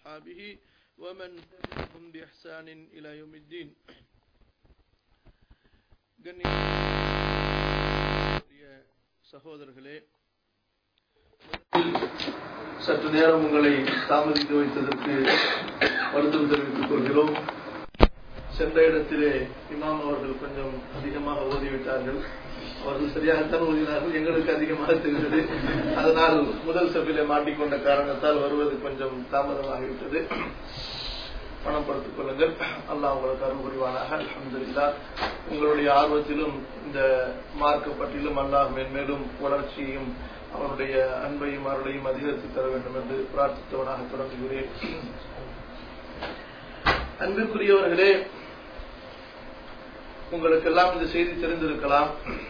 وأصحابه ومن تبعهم بإحسان إلى يوم الدين கண்ணிய சகோதரர்களே சற்று நேரம் உங்களை தாமதிக்க வைத்ததற்கு வருத்தம் தெரிவித்துக் கொள்கிறோம் சென்ற இடத்திலே இமாம் அவர்கள் கொஞ்சம் அதிகமாக ஓதிவிட்டார்கள் அவர்கள் சரியாகத்தான் ஓதினார்கள் எங்களுக்கு அதிகமாக தெரிந்தது அதனால் முதல் சபிலே மாட்டிக்கொண்ட காரணத்தால் வருவது கொஞ்சம் தாமதமாகிவிட்டது பணப்படுத்திக் கொள்ளுங்கள் அல்லாஹ் உங்களுக்கு அருள் புரிவானாக அலமதுல்லா உங்களுடைய ஆர்வத்திலும் இந்த மார்க்க பற்றிலும் அல்லாஹ் மேன்மேலும் வளர்ச்சியும் அவனுடைய அன்பையும் அருளையும் அதிகரித்து தர வேண்டும் என்று பிரார்த்தித்தவனாக தொடங்குகிறேன் அன்பிற்குரியவர்களே உங்களுக்கு எல்லாம் இந்த செய்தி தெரிந்திருக்கலாம்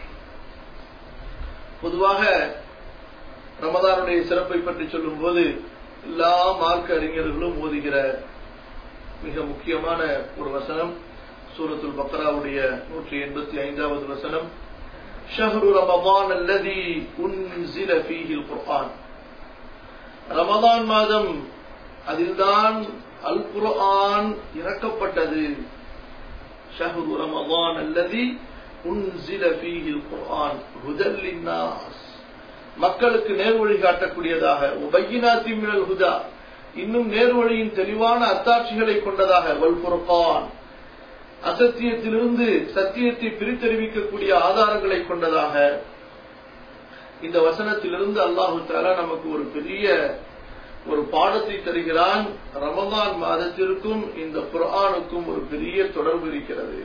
பொதுவாக ரமதானுடைய சிறப்பை பற்றி சொல்லும் போது எல்லா மார்க்க அறிஞர்களும் ஓதுகிற மிக முக்கியமான ஒரு வசனம் சூரத்துல் பக்ராவுடைய நூற்றி எண்பத்தி ஐந்தாவது வசனம் ஷஹரு ரமதான் அல்லதி உன்சில ஃபீஹில் குர்ஆன் ரமதான் மாதம் அதில்தான் அல் குர்ஆன் இறக்கப்பட்டது ஷஹரு ரமதான் அல்லதி உன்சில ஃபீஹில் குர்ஆன் ஹுதல் லின்னாஸ் மக்களுக்கு நேர்வழி காட்டக்கூடியதாக உபையினாத்தி மினல் ஹுதா இன்னும் நேர்வழியின் தெளிவான அத்தாட்சிகளை கொண்டதாக வல்புரகான் அசத்தியத்திலிருந்து சத்தியத்தை பிரித்தறிவிக்கக்கூடிய ஆதாரங்களை கொண்டதாக இந்த வசனத்திலிருந்து அல்லாஹு தாலா நமக்கு ஒரு பெரிய ஒரு பாடத்தை தருகிறான் ரமதான் மாதத்திற்கும் இந்த குரானுக்கும் ஒரு பெரிய தொடர்பு இருக்கிறது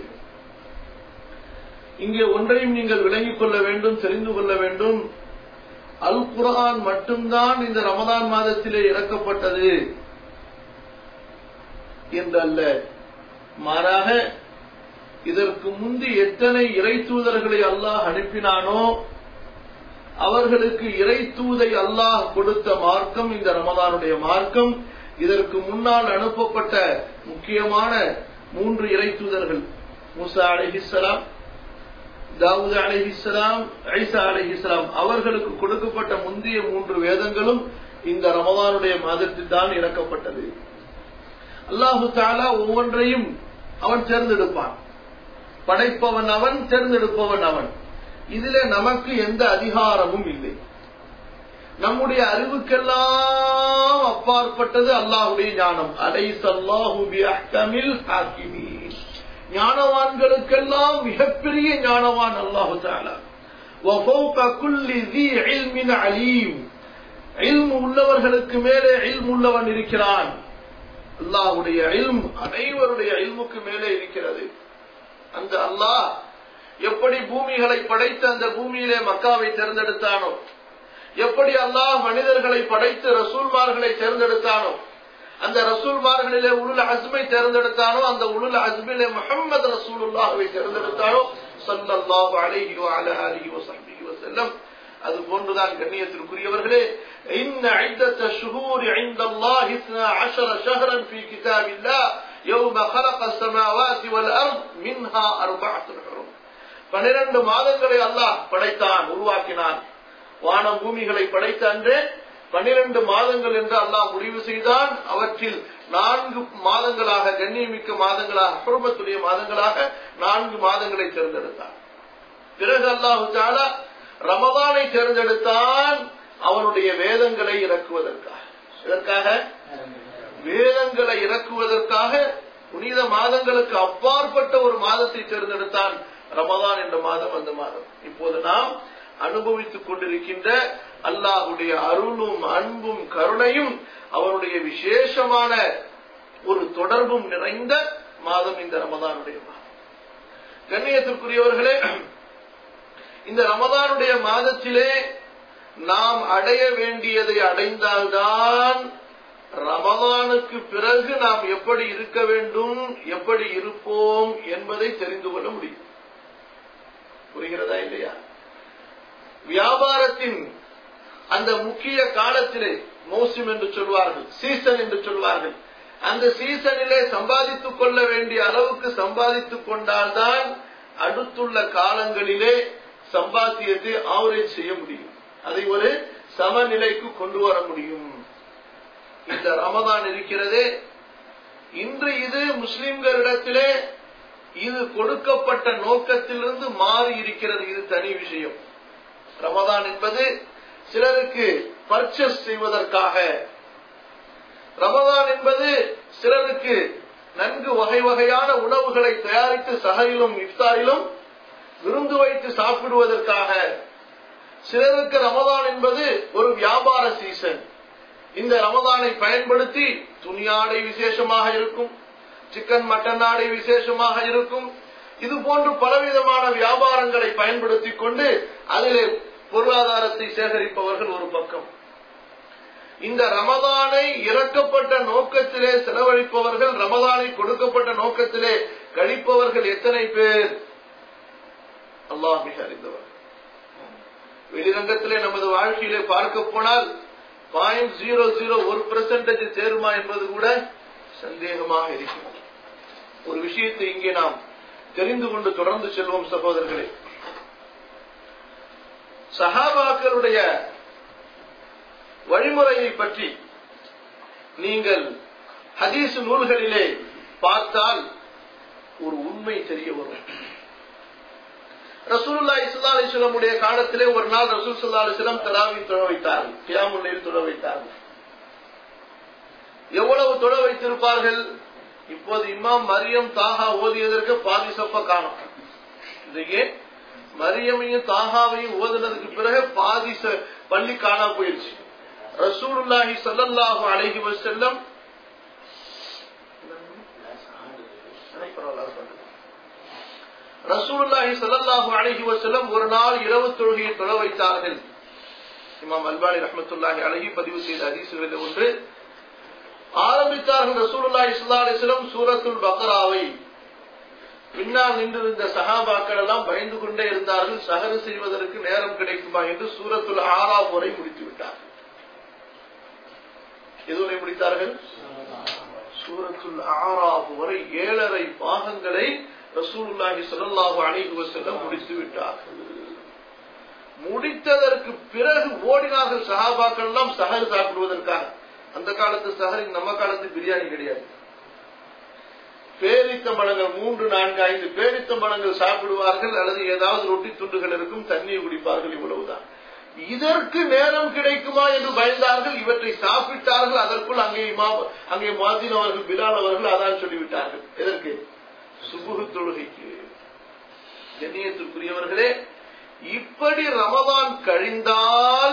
இங்கே ஒன்றையும் நீங்கள் விளங்கிக் கொள்ள வேண்டும் தெரிந்து கொள்ள வேண்டும் அல் குரான் மட்டும்தான் இந்த ரமதான் மாதத்திலே இறக்கப்பட்டது என்றல்ல மாறாக இதற்கு முந்தி எத்தனை இறை தூதர்களை அல்லாஹ் அனுப்பினானோ அவர்களுக்கு இறை தூதை அல்லாஹ் கொடுத்த மார்க்கம் இந்த ரமதானுடைய மார்க்கம் இதற்கு முன்னால் அனுப்பப்பட்ட முக்கியமான மூன்று இறை தூதர்கள் முசா அலிஹிஸ்லாம் தாவூத் அலிஹிஸ்லாம் ஐசா அலிஹிஸ்லாம் அவர்களுக்கு கொடுக்கப்பட்ட முந்தைய மூன்று வேதங்களும் இந்த ரமதானுடைய மாதத்தில் தான் இறக்கப்பட்டது அல்லாஹு தாலா ஒவ்வொன்றையும் அவன் தேர்ந்தெடுப்பான் படைப்பவன் அவன் தேர்ந்தெடுப்பவன் அவன் இதிலே நமக்கு எந்த அதிகாரமும் இல்லை நம்முடைய அறிவுக்கெல்லாம் அப்பாற்பட்டது அல்லாஹுடைய ஞானம் அலை சல்லாஹுபில் ஞானவான்களுக்கெல்லாம் மிகப்பெரிய ஞானவான் அல்லாஹு அலீம் உள்ளவர்களுக்கு மேலே இல்ம் உள்ளவன் இருக்கிறான் அல்லாஹுடைய இல்ம் அனைவருடைய இல்முக்கு மேலே இருக்கிறது அந்த அல்லாஹ் எப்படி பூமிகளை படைத்து அந்த பூமியிலே மக்காவை தேர்ந்தெடுத்தானோ எப்படி அல்லாஹ் மனிதர்களை படைத்து ரசூல்மார்களை தேர்ந்தெடுத்தானோ அந்த ரசூல்மார்களிலே உளுல் அஸ்மை தேர்ந்தெடுத்தானோ அந்த உளுல் அஸ்மிலே முகமது ரசூலுல்லாஹுவை தேர்ந்தெடுத்தானோ சல்லல்லாஹு அலைஹி வஅலா ஆலிஹி வஸஹ்பிஹி வஸல்லம் அது போன்றுதான் கண்ணியத்திற்குரியவர்களே இன்ன عدة الشهور عند الله 12 شهرا في كتاب الله يوم خلق السماوات والأرض منها أربعة حرم பனிரெண்டு மாதங்களை அல்லாஹ் படைத்தான் உருவாக்கினான் வானம் பூமிகளை படைத்த அன்றே பனிரெண்டு மாதங்கள் என்று அல்லாஹ் முடிவு செய்தான் அவற்றில் நான்கு மாதங்களாக கண்ணியமிக்க மாதங்களாக குடும்பத்துடைய மாதங்களாக நான்கு மாதங்களை தேர்ந்தெடுத்தான் பிறகு அல்லாஹு தாலா ரமதானை தேர்ந்தெடுத்தான் அவனுடைய வேதங்களை இறக்குவதற்காக இதற்காக வேதங்களை இறக்குவதற்காக புனித மாதங்களுக்கு அப்பாற்பட்ட ஒரு மாதத்தை தேர்ந்தெடுத்தான் ரமதான் என்ற மாதம் அந்த மாதம் இப்போது நாம் அனுபவித்துக் கொண்டிருக்கின்ற அல்லாஹுடைய அருளும் அன்பும் கருணையும் அவருடைய விசேஷமான ஒரு தொடர்பும் நிறைந்த மாதம் இந்த ரமதானுடைய மாதம் கண்ணியத்திற்குரியவர்களே இந்த ரமதானுடைய மாதத்திலே நாம் அடைய வேண்டியதை அடைந்தால்தான் ரமதானுக்கு பிறகு நாம் எப்படி இருக்க வேண்டும் எப்படி இருப்போம் என்பதை தெரிந்து கொள்ள முடியும் புரிகிறதா இல்லையா வியாபாரத்தின் அந்த முக்கிய காலத்திலே மோசம் என்று சொல்வார்கள் சீசன் என்று சொல்வார்கள் அந்த சீசனிலே சம்பாதித்துக் கொள்ள வேண்டிய அளவுக்கு சம்பாதித்துக் கொண்டால்தான் அடுத்துள்ள காலங்களிலே சம்பாத்தியத்தை ஆவரேஜ் செய்ய முடியும் அதை ஒரு சமநிலைக்கு கொண்டு வர முடியும் இந்த ரமதான் இருக்கிறதே இன்று இது முஸ்லிம்களிடத்திலே இது கொடுக்கப்பட்ட நோக்கத்திலிருந்து மாறி இருக்கிறது இது தனி விஷயம் ரமதான் என்பது சிலருக்கு பர்ச்சேஸ் செய்வதற்காக ரமதான் என்பது சிலருக்கு நன்கு வகை வகையான உணவுகளை தயாரித்து சகரிலும் இஃப்தாரிலும் விருந்து வைத்து சாப்பிடுவதற்காக சிலருக்கு ரமதான் என்பது ஒரு வியாபார சீசன் இந்த ரமதானை பயன்படுத்தி துணியாடை விசேஷமாக இருக்கும் சிக்கன் மட்டன் ஆடை விசேஷமாக இருக்கும் இது போன்று பலவிதமான வியாபாரங்களை பயன்படுத்திக் கொண்டு அதிலே பொருளாதாரத்தை சேகரிப்பவர்கள் ஒரு பக்கம் இந்த ரமதானை இறக்கப்பட்ட நோக்கத்திலே செலவழிப்பவர்கள் ரமதானை கொடுக்கப்பட்ட நோக்கத்திலே கழிப்பவர்கள் எத்தனை பேர் அல்லாஹ் மிக அறிந்தவர் வெளிரங்கத்திலே நமது வாழ்க்கையிலே பார்க்க போனால் பாயிண்ட் ஜீரோ ஜீரோ ஒரு பெர்சன்டேஜ் சேருமா என்பது கூட சந்தேகமாக இருக்கிறது ஒரு விஷயத்தை இங்கே நாம் தெரிந்து கொண்டு தொடர்ந்து செல்வோம் சகோதரர்களே சஹாபாக்களுடைய வழிமுறையை பற்றி நீங்கள் ஹதீஸ் நூல்களிலே பார்த்தால் ஒரு உண்மை தெரிய வரும் ரசூலுல்லா இஸ்லா அலிஸ்லமுடைய காலத்திலே ஒரு நாள் ரசூல் சுல்லா அலிஸ்லாம் தராவி தொழ வைத்தார்கள் கியாமுல்லையில் தொழ வைத்தார்கள் எவ்வளவு தொழ வைத்திருப்பார்கள் இப்போது இமாம் மரியம் தாகா ஓதியதற்கு பாதி சப்ப காணும் இன்றைக்கு மரியமையும் தாகாவையும் ஓதுனதுக்கு பிறகு பாதி பள்ளி காணா போயிடுச்சு ரசூலுல்லாஹி சல்லல்லாஹு அலைஹி வஸல்லம் ரசூலுல்லாஹி சல்லல்லாஹு அலைஹி வஸல்லம் ஒரு நாள் இரவு தொழுகையை தொழ வைத்தார்கள் இமாம் அல்பானி ரஹ்மத்துல்லாஹி அலைஹி பதிவு செய்த ஹதீசுகளில் ஒன்று ஆரம்பித்தார்கள் ரசூலுல்லாஹி ஸல்லல்லாஹு அலைஹி வஸல்லம் சூரத்துல் பக்ராவை பின்னால் நின்றிருந்த சஹாபாக்கள் எல்லாம் பயந்து கொண்டே இருந்தார்கள் சஹரு செய்வதற்கு நேரம் கிடைக்குமா என்று சூரத்துல் ஆறா முறை முடித்து விட்டார்கள் எதுவரை முடித்தார்கள் சூரத்துல் ஆறாப் வரை ஏழரை பாகங்களை ரசூலுல்லாஹி ஸல்லல்லாஹு அலைஹி வஸல்லம் முடித்து விட்டார்கள் முடித்ததற்கு பிறகு ஓடினார்கள் சஹாபாக்கள் எல்லாம் சஹர் சாப்பிடுவதற்காக அந்த காலத்து சஹரின் நம்ம காலத்து பிரியாணி கிடையாது பேரித்தம்பழங்கள் மூன்று நான்கு ஐந்து பேரித்தம்பழங்கள் சாப்பிடுவார்கள் அல்லது ஏதாவது ரொட்டி துண்டுகள் இருக்கும் தண்ணீர் குடிப்பார்கள் இவ்வளவுதான் இதற்கு நேரம் கிடைக்குமா என்று பயந்தார்கள் இவற்றை சாப்பிட்டார்கள் அதற்குள் அங்கே இமாம் அங்கே மாதின் அவர்கள் பிலால் அவர்கள் அதான் சொல்லிவிட்டார்கள் எதற்கு சுபுகு தொழுகைக்கு கண்ணியத்திற்குரியவர்களே இப்படி ரமதான் கழிந்தால்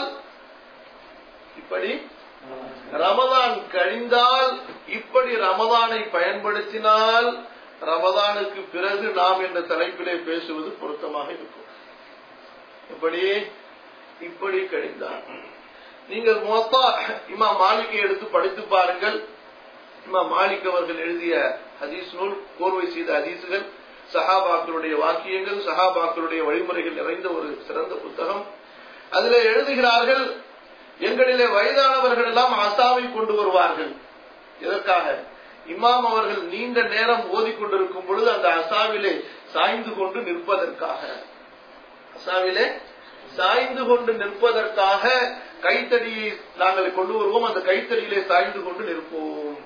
இப்படி ரமதான் கழிந்தால் இப்படி ரமதானை பயன்படுத்தினால் ரமதானுக்கு பிறகு நாம் என்ற தலைப்பிலே பேசுவது பொருத்தமாக இருக்கும் எப்படி இப்படி கழிந்தால் நீங்கள் மொத்தா இமா மாலிக்கை எடுத்து படித்து பாருங்கள் இமா மாலிக் அவர்கள் எழுதிய ஹதீஸ் நூல் கோர்வை செய்த ஹதீசுகள் சஹாபாக்களுடைய வாக்கியங்கள் சஹாபாக்களுடைய வழிமுறைகள் நிறைந்த ஒரு சிறந்த புத்தகம் அதில் எழுதுகிறார்கள் எங்களிலே வயதானவர்கள் எல்லாம் அசாவை கொண்டு வருவார்கள் எதற்காக இமாம் அவர்கள் நீண்ட நேரம் ஓதிக்கொண்டிருக்கும் பொழுது அந்த அசாவிலே சாய்ந்து கொண்டு நிற்பதற்காக அசாவிலே சாய்ந்து கொண்டு நிற்பதற்காக கைத்தடியை நாங்கள் கொண்டு வருவோம் அந்த கைத்தடியிலே சாய்ந்து கொண்டு நிற்போம்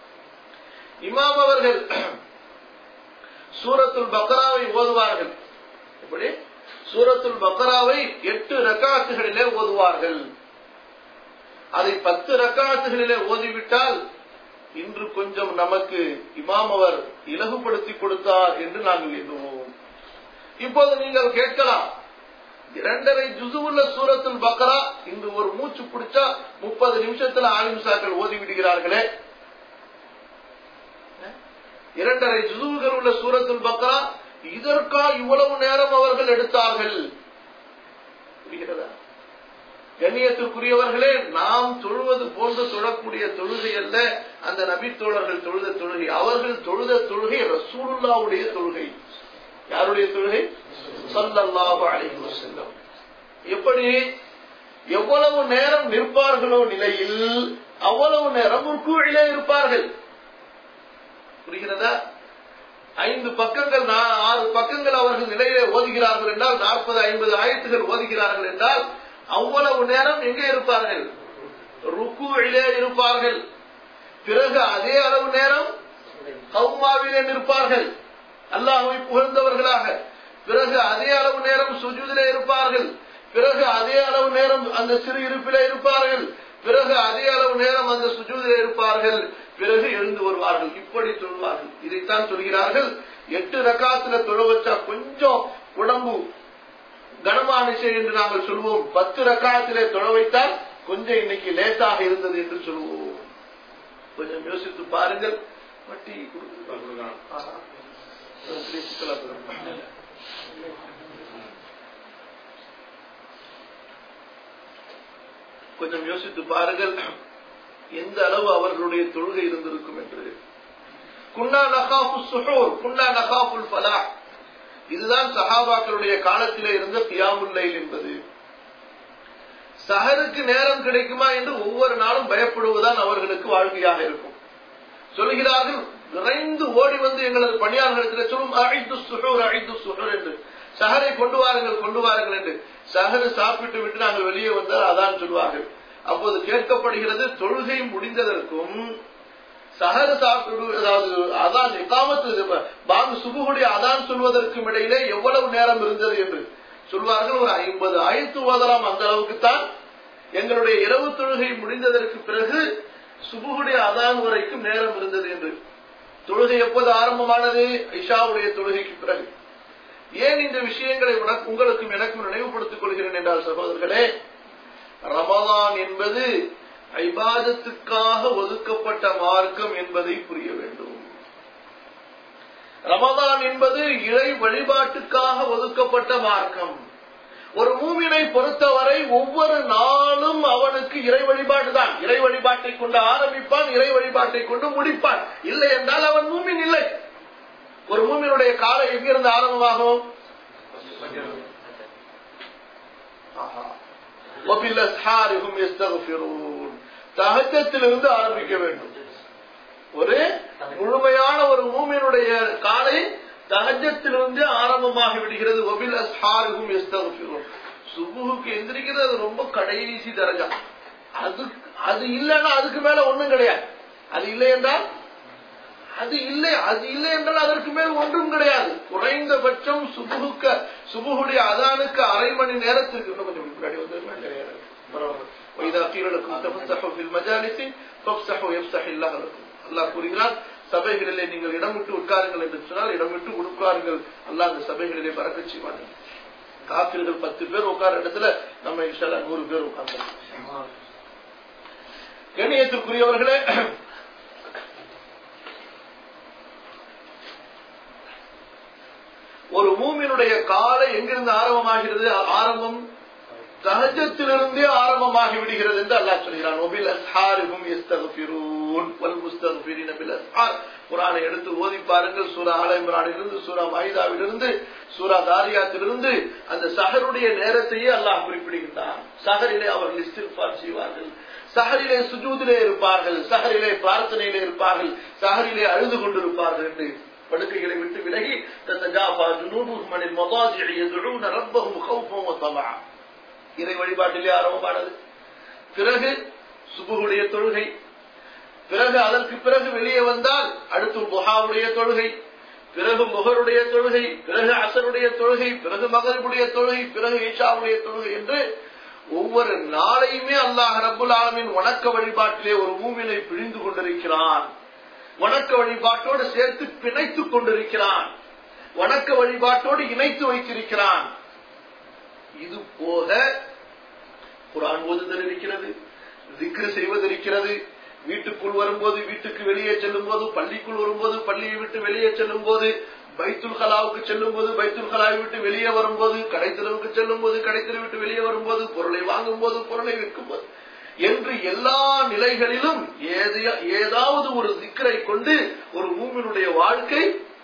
இமாம் அவர்கள் சூரத்துல் பக்ராவை ஓதுவார்கள் எப்படி சூரத்துல் பக்ராவை எட்டு ரக்காத்துகளிலே ஓதுவார்கள் அதை பத்து ரக்காத்துகளிலே ஓதிவிட்டால் இன்று கொஞ்சம் நமக்கு இமாம் அவர் இலகுபடுத்தி கொடுத்தார் என்று நாங்கள் எண்ணுவோம் இப்போது நீங்கள் கேட்கலாம் இரண்டரை ஜுசுவுள்ள சூரத்துல் பக்ரா இன்று ஒரு மூச்சு பிடிச்சா முப்பது நிமிஷத்துல ஆலிம்சாக்கள் ஓதி விடுகிறார்களே இரண்டரை ஜுசுவுகள் உள்ள சூரத்துல் பக்ரா இதற்கா இவ்வளவு நேரம் அவர்கள் எடுத்தார்கள் புரிகிறதா கண்ணியத்திற்குரியவர்களே நாம் தொழுவது போன்று தொழக்கூடிய தொழுகை அல்ல அந்த நபித்தோழர்கள் தொழுத தொழுகை அவர்கள் தொழுத தொழுகை ரசூலுல்லாவுடைய தொழுகை யாருடைய தொழுகை சல்லல்லாஹு அலைஹி வஸல்லம் எப்படி எவ்வளவு நேரம் நிற்பார்களோ நிலையில் அவ்வளவு நேரம் ருக்குவிலே இருப்பார்கள் புரிகிறதா ஐந்து பக்கங்கள் ஆறு பக்கங்கள் அவர்கள் நிலையிலே ஓதுகிறார்கள் என்றால் நாற்பது ஐம்பது ஆயத்துகள் ஓதுகிறார்கள் என்றால் அவ்வளவு நேரம் எங்கே இருப்பார்கள் ருக்குவிலே இருப்பார்கள் பிறகு அதே அளவு நேரம் கௌமாவிலே நிற்பார்கள் அல்லாஹ்வை புகழ்ந்தவர்களாக பிறகு அதே அளவு நேரம் சுஜூதிலே இருப்பார்கள் பிறகு அதே அளவு நேரம் அந்த சிறு இருப்பிலே இருப்பார்கள் பிறகு அதே அளவு நேரம் அந்த சுஜூதிலே இருப்பார்கள் பிறகு எழுந்து வருவார்கள் இப்படி சொல்வார்கள் இதைத்தான் சொல்கிறார்கள் எட்டு ரகாத்துல தொழ வச்சா கொஞ்சம் உடம்பு கனமானுச்சு என்று நாங்கள் சொல்வோம் பத்து ரகாத்திலே தொழ வைத்தால் கொஞ்சம் இன்னைக்கு லேசாக இருந்தது என்று சொல்வோம் கொஞ்சம் யோசித்து பாருங்கள் வட்டி கொடுக்கலாம் ஆஹா. ஒரு பெரிய சிக்கலா போயிடும். கொஞ்சம் யோசித்து பாருங்கள் எந்த அளவு அவர்களுடைய தொழுகை இருந்திருக்கும் என்று குன்னா நகாஃபு சுஹூர் குன்னா நகாஃபுல் ஃபலா இதுதான் சஹாபாக்களுடைய காலத்திலே இருந்த கியாமுல் லைல் என்பது சஹருக்கு நேரம் கிடைக்குமா என்று ஒவ்வொரு நாளும் பயப்படுவதுதான் அவர்களுக்கு வாழ்க்கையாக இருக்கும் சொல்கிறார்கள் விரைந்து ஓடி வந்து எங்களது பணியாளர்களிடத்தில் சொல்லும் அழைத்து சுஹூர் அழைத்து சுஹூர் என்று சஹரை கொண்டு வாருங்கள் கொண்டு வாருங்கள் என்று சஹரு சாப்பிட்டு விட்டு நாங்கள் வெளியே வந்தால் அதான் சொல்வார்கள் அப்போது கேட்கப்படுகிறது தொழுகை முடிந்ததற்கும் சஹர் சாப்பிடு அதாவது அதான் இக்காமத்து பாங்கு சுபுகுடைய அதான் சொல்வதற்கும் இடையிலே எவ்வளவு நேரம் இருந்தது என்று சொல்வார்கள் ஒரு ஐம்பது ஆயிரத்து ஓதலாம் அந்த அளவுக்கு தான் எங்களுடைய இரவு தொழுகை முடிந்ததற்கு பிறகு சுபுகுடைய அதான் வரைக்கும் நேரம் இருந்தது என்று தொழுகை எப்போது ஆரம்பமானது ஐஷாவுடைய தொழுகைக்கு பிறகு ஏன் இந்த விஷயங்களை உனக்கு உங்களுக்கும் எனக்கும் நினைவுபடுத்திக் கொள்கிறேன் என்றால் சகோதரர்களே ரமதான் என்பது ஐபாதத்துக்காக ஒதுக்கப்பட்ட மார்க்கம் என்பதை புரிய வேண்டும் ரமதான் என்பது இறை வழிபாட்டுக்காக ஒதுக்கப்பட்ட மார்க்கம் ஒரு மூமினை பொறுத்தவரை ஒவ்வொரு நாளும் அவனுக்கு இறை வழிபாடு தான் இறை வழிபாட்டை கொண்டு ஆரம்பிப்பான் இறை வழிபாட்டை கொண்டு முடிப்பான் இல்லை என்றால் அவன் மூமின் இல்லை ஒரு மூமினுடைய காலை எங்கிருந்து ஆரம்பமாகும் ஆஹா. وَبِالْأَسْحَارِ هُمْ يَسْتَغْفِرُونَ தஹஜத்திலிருந்து ஆரம்பிக்க வேண்டும் ஒரு முழுமையான ஒரு மூமியினுடைய காலை தஹஜத்திலிருந்து ஆரம்பமாகி விடுகிறது ஒபில் அஸ்ஹாருகும் எஸ்தகுஃபிரும் சுபுகுக்கு எந்திரிக்கிறது அது ரொம்ப கடைசி தரஜா அது அது இல்லைன்னா அதுக்கு மேல ஒண்ணும் கிடையாது அது இல்லை என்றால் அது இல்லை அது இல்லை என்றால் அதற்கு மேல் ஒன்றும் கிடையாது குறைந்தபட்சம் சுபுகுக்க சுபுகுடைய அதானுக்கு அரை மணி நேரத்துக்கு இன்னும் கொஞ்சம் முன்னாடி வந்து கிடையாது பரவாயில்ல وإذا قيل لكم تفسحوا في المجالس فافسحوا يفسح الله لكم அல்லாஹ் கூறுகிறார் சபைகளிலே நீங்கள் இடம் விட்டு உட்காருங்கள் என்று சொன்னால் இடம் விட்டு உட்காருங்கள் அல்லாஹ் அந்த சபைகளிலே பறக்க செய்வாங்க காப்பிர்கள் பத்து பேர் உட்கார இடத்துல நம்ம இன்ஷால்லா நூறு பேர் உட்கார்ந்து கணியத்திற்குரியவர்களே ஒரு மூமினுடைய காலை எங்கிருந்து ஆரம்பமாகிறது ஆரம்பம் சகஜத்திலிருந்தே ஆரம்பமாகி விடுகிறது என்று அல்லாஹ் சொல்கிறான் ஒபில் அஸ்ஹாரிஹும் யஸ்தக்ஃபிரூன் வல் முஸ்தக்ஃபிரீன பில் அஸ்ஹார் குர்ஆனை எடுத்து ஓதி பாருங்கள் சூரா ஆல இம்ரானிலிருந்து சூரா மாயிதாவிலிருந்து சூரா தாரியாத்திலிருந்து அந்த சஹருடைய நேரத்தையே அல்லாஹ் குறிப்பிடுகின்றான் சஹரிலே அவர்கள் இஸ்திஃபார் செய்வார்கள் சஹரிலே சுஜூதிலே இருப்பார்கள் சஹரிலே பிரார்த்தனையிலே இருப்பார்கள் சஹரிலே அழுது கொண்டிருப்பார்கள் என்று படுக்கைகளை விட்டு விலகி தத்தஜாஃபா ஜுனூபுஹும் அனில் மதாஜிஇ யதுஊன ரப்பஹும் கௌஃபன் வ தமஆ இறை வழிபாட்டிலே ஆரம்பமானது பிறகு சுபுகுடைய தொழுகை பிறகு அதற்கு பிறகு வெளியே வந்தால் அடுத்து புகாவுடைய தொழுகை பிறகு முகருடைய தொழுகை பிறகு அசருடைய தொழுகை பிறகு மகரிபுடைய தொழுகை பிறகு ஈஷாவுடைய தொழுகை என்று ஒவ்வொரு நாளையுமே அல்லாஹ் ரபுல் ஆலமின் வணக்க வழிபாட்டிலே ஒரு மூவினை பிழிந்து கொண்டிருக்கிறான் வணக்க வழிபாட்டோடு சேர்த்து பிணைத்துக் கொண்டிருக்கிறான் வணக்க வழிபாட்டோடு இணைத்து வைத்திருக்கிறான் இது போக குரான் ஓதுதல் இருக்கிறது திக்ரு செய்வது இருக்கிறது வீட்டுக்குள் வரும்போது வீட்டுக்கு வெளியே செல்லும் போது பள்ளிக்குள் வரும்போது பள்ளியை விட்டு வெளியே செல்லும் போது பைத்துல் கலாவுக்கு செல்லும் போது பைத்துல் கலாவை விட்டு வெளியே வரும்போது கடைத்தெருவுக்கு செல்லும் போது கடைத்தெரு விட்டு வெளியே வரும்போது பொருளை வாங்கும் போது பொருளை விற்கும் போது என்று எல்லா நிலைகளிலும் ஏதாவது ஒரு திக்கரை கொண்டு ஒரு மூமினுடைய வாழ்க்கை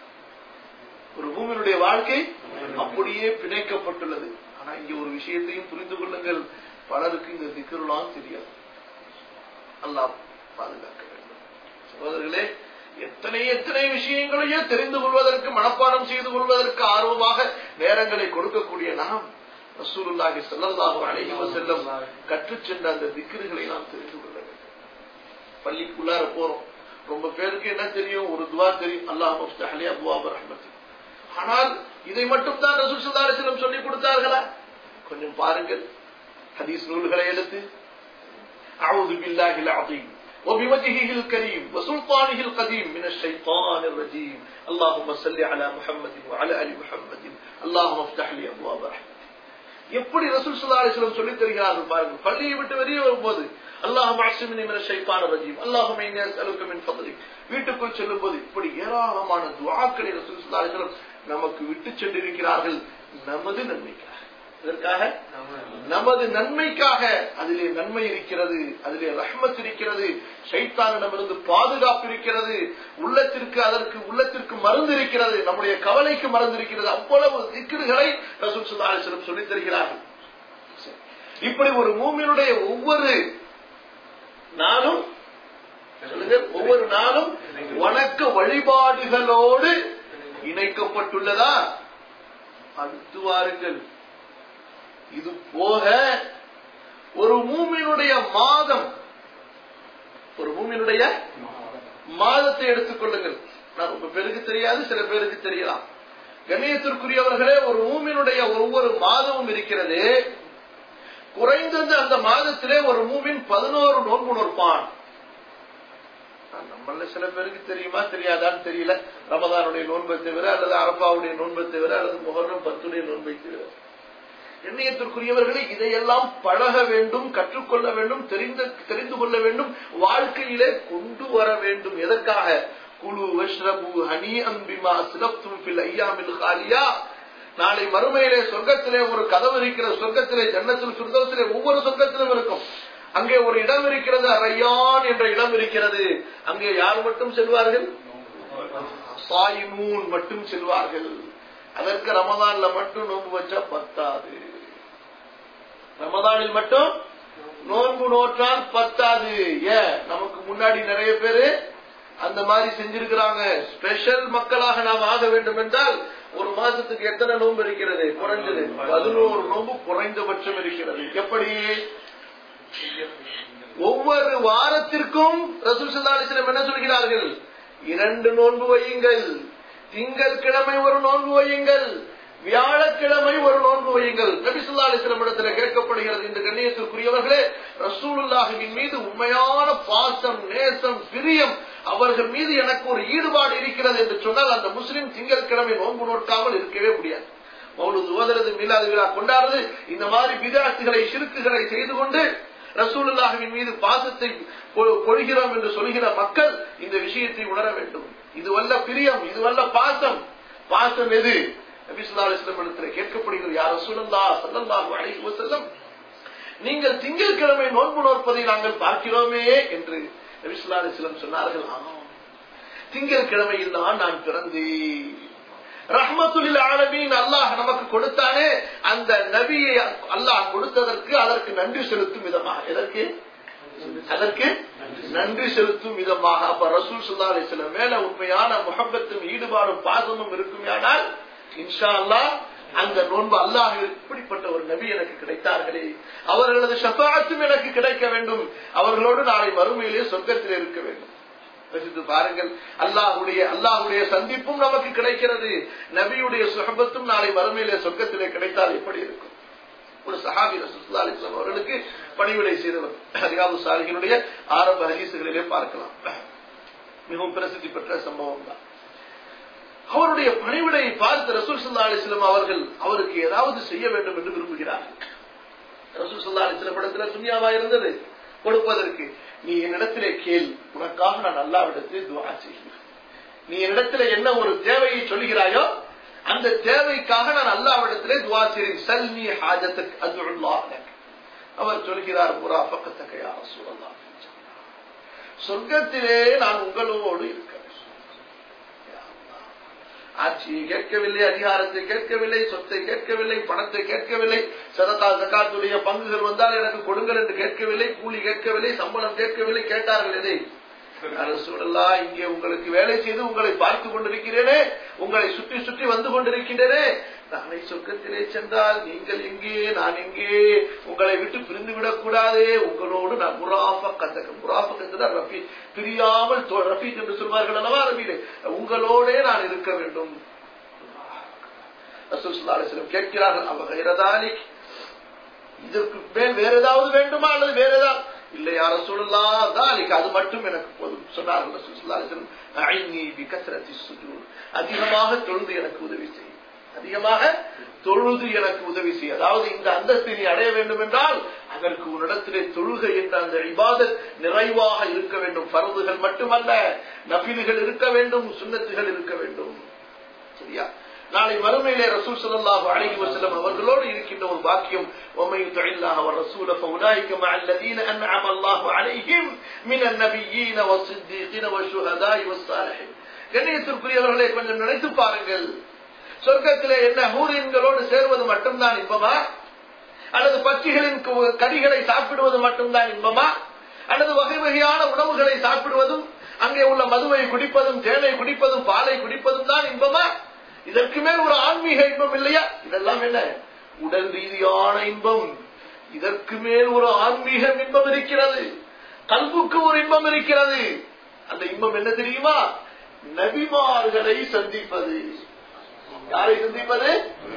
ஒரு மூமினுடைய வாழ்க்கை அப்படியே பிணைக்கப்பட்டுள்ளது ஆனா இங்க ஒரு விஷயத்தையும் புரிந்து கொள்ளுங்கள் பலருக்கு இந்த திக்கருலாம் தெரியாது அல்லாஹ் பாதுகாக்க வேண்டும் சகோதரர்களே எத்தனை எத்தனை விஷயங்களையே தெரிந்து கொள்வதற்கு மனப்பாடம் செய்து கொள்வதற்கு ஆர்வமாக நேரங்களை கொடுக்கக்கூடிய நாம் ரசூலுல்லாஹி ஸல்லல்லாஹு அலைஹி வஸல்லம் கற்றுச் சென்ற அந்த திக்ருகளை நாம் தெரிந்து கொள்ள வேண்டும் பள்ளிக்குள்ளார போறோம் ரொம்ப பேருக்கு என்ன தெரியும் ஒரு துவா தெரியும் அல்லாஹ் முஃப்தஹ்லி அப்வாப் ரஹ்மத்தி ஆனால் இதை மட்டும் தான் ரசூல் ஸல்லல்லாஹு அலைஹி வஸல்லம் சொல்லி கொடுத்தார்களா கொஞ்சம் பாருங்கள் ஹதீஸ் நூல்களை எடுத்து أعوذ بالله العظيم وبوجهه الكريم وسلطانه القديم من الشيطان الرجيم اللهم صل على محمد وعلى ال محمد اللهم افتح لي ابواب رحمتك எப்படி ரசூல் ஸல்லல்லாஹு அலைஹி வஸல்லம் சொல்லி தருகிறார்கள் பாருங்க பள்ளியை விட்டு வெளியே வரும்போது அல்லாஹும் அஸ்மினி மின ஷைத்தான ரஜீம் அல்லாஹும் இன்னி அஸ்அலுக மின் ஃபضلك வீட்டுக்குள் செல்லும்போது இப்படி ஏராளமான துஆக்களை ரசூல் ஸல்லல்லாஹு அலைஹி வஸல்லம் நமக்கு விட்டு சென்றிருக்கிறார்கள் நமது நன்மைக்காக இதற்காக நமது நன்மைக்காக அதிலே நன்மை இருக்கிறது அதிலே ரஹ்மத் இருக்கிறது சைத்தானிடமிருந்து பாதுகாப்பு இருக்கிறது உள்ளத்திற்கு அதற்கு உள்ளத்திற்கு மருந்து இருக்கிறது நம்முடைய கவலைக்கு மருந்து இருக்கிறது அவ்வளவு திக்கிடுகளை ரசூல் ஸல்லல்லாஹு அலைஹி வஸல்லம் சொல்லித் தருகிறார்கள் இப்படி ஒரு மூமியினுடைய ஒவ்வொரு நாளும் சொல்லுங்க ஒவ்வொரு நாளும் வணக்க வழிபாடுகளோடு இணைக்கப்பட்டுள்ளதா அடுத்து வாருங்கள் இது போக ஒரு மூமியினுடைய மாதம் ஒரு மூமியினுடைய மாதத்தை எடுத்துக் கொள்ளுங்கள் நான் ரொம்ப பேருக்கு தெரியாது சில பேருக்கு தெரியலாம் கண்ணியத்திற்குரியவர்களே ஒரு மூமினுடைய ஒவ்வொரு மாதமும் இருக்கிறது குறைந்தது அந்த மாதத்திலே ஒரு மூமின் பதினோரு நோன்பு நோற்பான் நம்மள சில பேருக்கு தெரியுமா தெரியாதான்னு தெரியல ரமதானுடைய நோன்பை தவிர அல்லது அரபாவுடைய நோன்பை தவிர அல்லது முகர்ணம் பத்துடைய நோன்பை தவிர எண்ணியத்திற்குரியவர்களே இதையெல்லாம் பழக வேண்டும் கற்றுக்கொள்ள வேண்டும் தெரிந்து தெரிந்து கொள்ள வேண்டும் வாழ்க்கையிலே கொண்டு வர வேண்டும் எதற்காக குழு வஷ்ரபு ஹனி அம்பிமா சிலப்தும் பில் ஐயாமில் காலியா நாளை மறுமையிலே சொர்க்கத்திலே ஒரு கதவு இருக்கிற சொர்க்கத்திலே ஜன்னத்தில் சுர்தவத்திலே ஒவ்வொரு சொர்க்கத்திலும் இருக்கும் அங்கே ஒரு இடம் இருக்கிறது அரையான் என்ற இடம் இருக்கிறது அங்கே யார் மட்டும் செல்வார்கள் சாயிமூன் மட்டும் செல்வார்கள் அதற்கு ரமதான்ல மட்டும் நோன்பு வச்சா பத்தாது ரமதானில் மட்டும் நோன்பு நோற்றால் பத்தாது ஏன் நமக்கு முன்னாடி நிறைய பேரு அந்த மாதிரி செஞ்சிருக்கிறாங்க ஸ்பெஷல் மக்களாக நாம் ஆக வேண்டும் என்றால் ஒரு மாசத்துக்கு எத்தனை நோன்பு இருக்கிறது குறைஞ்சது பதினோரு நோன்பு குறைந்தபட்சம் இருக்கிறது எப்படி ஒவ்வொரு வாரத்திற்கும் ரசூல் சல்லாஹிஸ்லம் என்ன சொல்கிறார்கள் இரண்டு நோன்பு வையுங்கள் திங்கள் கிழமை ஒரு நோன்பு வையுங்கள் வியாழக்கிழமை ஒரு நோன்பு வையுங்கள் நபிசுல்லா அலிஸ்லம் இடத்துல கேட்கப்படுகிறது இந்த கண்ணியத்திற்குரியவர்களே ரசூலுல்லாஹின் மீது உண்மையான பாசம் நேசம் பிரியம் அவர்கள் மீது எனக்கு ஒரு ஈடுபாடு இருக்கிறது என்று சொன்னால் அந்த முஸ்லிம் திங்கட்கிழமை நோன்பு நோக்காமல் இருக்கவே முடியாது மௌலுது ஓதுறது மீளாது விழா கொண்டாடுறது இந்த மாதிரி விதார்த்துகளை சிறுக்குகளை செய்து கொண்டு ரசூலுல்லாஹின் மீது பாசத்தை பொழிகிறோம் என்று சொல்கிற மக்கள் இந்த விஷயத்தை உணர வேண்டும் இது வல்ல பிரியம் இது வல்ல பாசம் பாசம் எது நபிசுல்லா அலிஸ்லம் இடத்துல கேட்கப்படுகிறது யார் ரசூலல்லா சல்லல்லாஹு அலைஹி வஸல்லம் நீங்கள் திங்கட்கிழமை நோன்பு நோற்பதை நாங்கள் பார்க்கிறோமே என்று நபிசுல்லா அலிஸ்லம் சொன்னார்கள் ஆமாம் திங்கட்கிழமையில் தான் நான் பிறந்தேன் ரஹ்மத்துலில் ஆலமீன் அல்லாஹ் நமக்கு கொடுத்தானே அந்த நபியை அல்லாஹ் கொடுத்ததற்கு அதற்கு நன்றி செலுத்தும் விதமாக எதற்கு அதற்கு நன்றி செலுத்தும் விதமாக அப்ப ரசூல் சுல்லா அலிஸ்லம் மேல உண்மையான முகப்பத்தும் ஈடுபாடும் பாசமும் இருக்குமேயானால் இன்ஷா அல்லாஹ் அந்த நோன்பு அல்லாஹ் இப்படிப்பட்ட ஒரு நபி எனக்கு கிடைத்தார்களே அவர்களது ஷபாத்தும் எனக்கு கிடைக்க வேண்டும் அவர்களோடு நாளை மறுமையிலே சொர்க்கத்தில் இருக்க வேண்டும் ரசித்து பாருங்கள் அல்லாஹுடைய அல்லாஹுடைய சந்திப்பும் நமக்கு கிடைக்கிறது நபியுடைய சுகபத்தும் நாளை மறுமையிலே சொர்க்கத்திலே கிடைத்தால் எப்படி இருக்கும் ஒரு சஹாபி ரசூல்லா அலிஸ்லாம் அவர்களுக்கு பணிவிடை செய்தவர் அரியாபு சாலிகளுடைய ஆரம்ப ஹதீசுகளிலே பார்க்கலாம் மிகவும் பிரசித்தி பெற்ற சம்பவம் தான் அவருடைய பணிவிடையை பார்த்து ரசூல் சல்லா அலிஸ்லாம் அவர்கள் அவருக்கு ஏதாவது செய்ய வேண்டும் என்று விரும்புகிறார்கள் ரசூல் சல்லா அலிஸ்லாம் இடத்துல துன்யாவா இருந்தது கொடுப்பதற்கு நீ என்னிடத்திலே கேள் உனக்காக நான் அல்லாவிடத்தில் துவா செய்கிறேன் நீ என்னிடத்துல என்ன ஒரு தேவையை சொல்கிறாயோ அந்த தேவைக்காக நான் அல்லாவிடத்திலே துவா செய்கிறேன் சல் நீ ஹாஜத்துக்கு அது அவர் சொல்கிறார் புறா பக்கத்தக்கையா சூழல்லா சொர்க்கத்திலே நான் உங்களோடு இருக்கிறேன் ஆட்சியை கேட்கவில்லை அதிகாரத்தை கேட்கவில்லை சொத்தை கேட்கவில்லை பணத்தை கேட்கவில்லை சததா ஜக்காத்துடைய பங்குகள் வந்தால் எனக்கு கொடுங்கள் என்று கேட்கவில்லை கூலி கேட்கவில்லை சம்பளம் கேட்கவில்லை கேட்டார்கள் எதை அரசுலா இங்கே உங்களுக்கு வேலை செய்து உங்களை பார்த்து கொண்டிருக்கிறேனே உங்களை சுற்றி சுற்றி வந்து கொண்டிருக்கின்றனே நாளை சொர்க்கத்திலே சென்றால் நீங்கள் எங்கே நான் எங்கே உங்களை விட்டு பிரிந்து விடக்கூடாதே உங்களோடு நான் முராஃபக்கத்தக்க முராஃபக்கத்துல ரஃபி பிரியாமல் தோ- ரஃபீக் என்று சொல்வார்கள் அல்லவா ரபியிலே உங்களோடே நான் இருக்க வேண்டும் ரசூல் ஸல்லல்லாஹு அலைஹி வஸல்லம் கேட்கிறார்கள் அவ கைரதாலிக் இதற்கு மேல் வேற ஏதாவது வேண்டுமா அல்லது வேற ஏதாவது இல்லை யார சொல்லலாம் தாலிக்கு அது மட்டும் எனக்கு போதும் சொன்னார்கள் ரசூல் ஸல்லல்லாஹு அலைஹி வஸல்லம் அஇன்னி பிகஸ்ரத்தி சுஜூத் அதிகமாக தொழுது எனக்கு உதவி செய் அதிகமாக தொழுது எனக்கு உதவி செய் அதாவது இந்த அந்தஸ்தை நீ அடைய வேண்டும் என்றால் அதற்கு உன்னிடத்திலே தொழுகை என்ற அந்த இபாதத் நிறைவாக இருக்க வேண்டும் பருதுகள் மட்டுமல்ல நபில்கள் இருக்க வேண்டும் சுன்னத்துகள் இருக்க வேண்டும் சரியா நாளை மறுமையிலே ரசூல் ஸல்லல்லாஹு அலைஹி வஸல்லம் அவர்களோடு இருக்கின்ற ஒரு வாக்கியம் وَمَن يُطِعِ اللَّهَ وَالرَّسُولَ فَأُولَٰئِكَ مَعَ الَّذِينَ أَنْعَمَ اللَّهُ عَلَيْهِمْ مِنَ النَّبِيِّينَ وَالصِّدِّيقِينَ وَالشُّهَدَاءِ وَالصَّالِحِينَ கண்ணியத்திற்குரியவர்களே கொஞ்சம் நினைத்து பாருங்கள் சொர்க்கத்திலே என்ன ஹூரியன்களோடு சேர்வது மட்டும்தான் இன்பமா அல்லது பட்சிகளின் கு- கறிகளை சாப்பிடுவது மட்டும்தான் இன்பமா அல்லது வகை வகையான உணவுகளை சாப்பிடுவதும் அங்கே உள்ள மதுவை குடிப்பதும் தேனை குடிப்பதும் பாலை குடிப்பதும் தான் இன்பமா இதற்கு மேல் ஒரு ஆன்மீக இன்பம் இல்லையா இதெல்லாம் என்ன உடல் ரீதியான இன்பம் இதற்கு மேல் ஒரு ஆன்மீக இன்பம் இருக்கிறது கல்புக்கு ஒரு இன்பம் இருக்கிறது அந்த இன்பம் என்ன தெரியுமா நபிமார்களை சந்திப்பது யாரை சந்திப்பது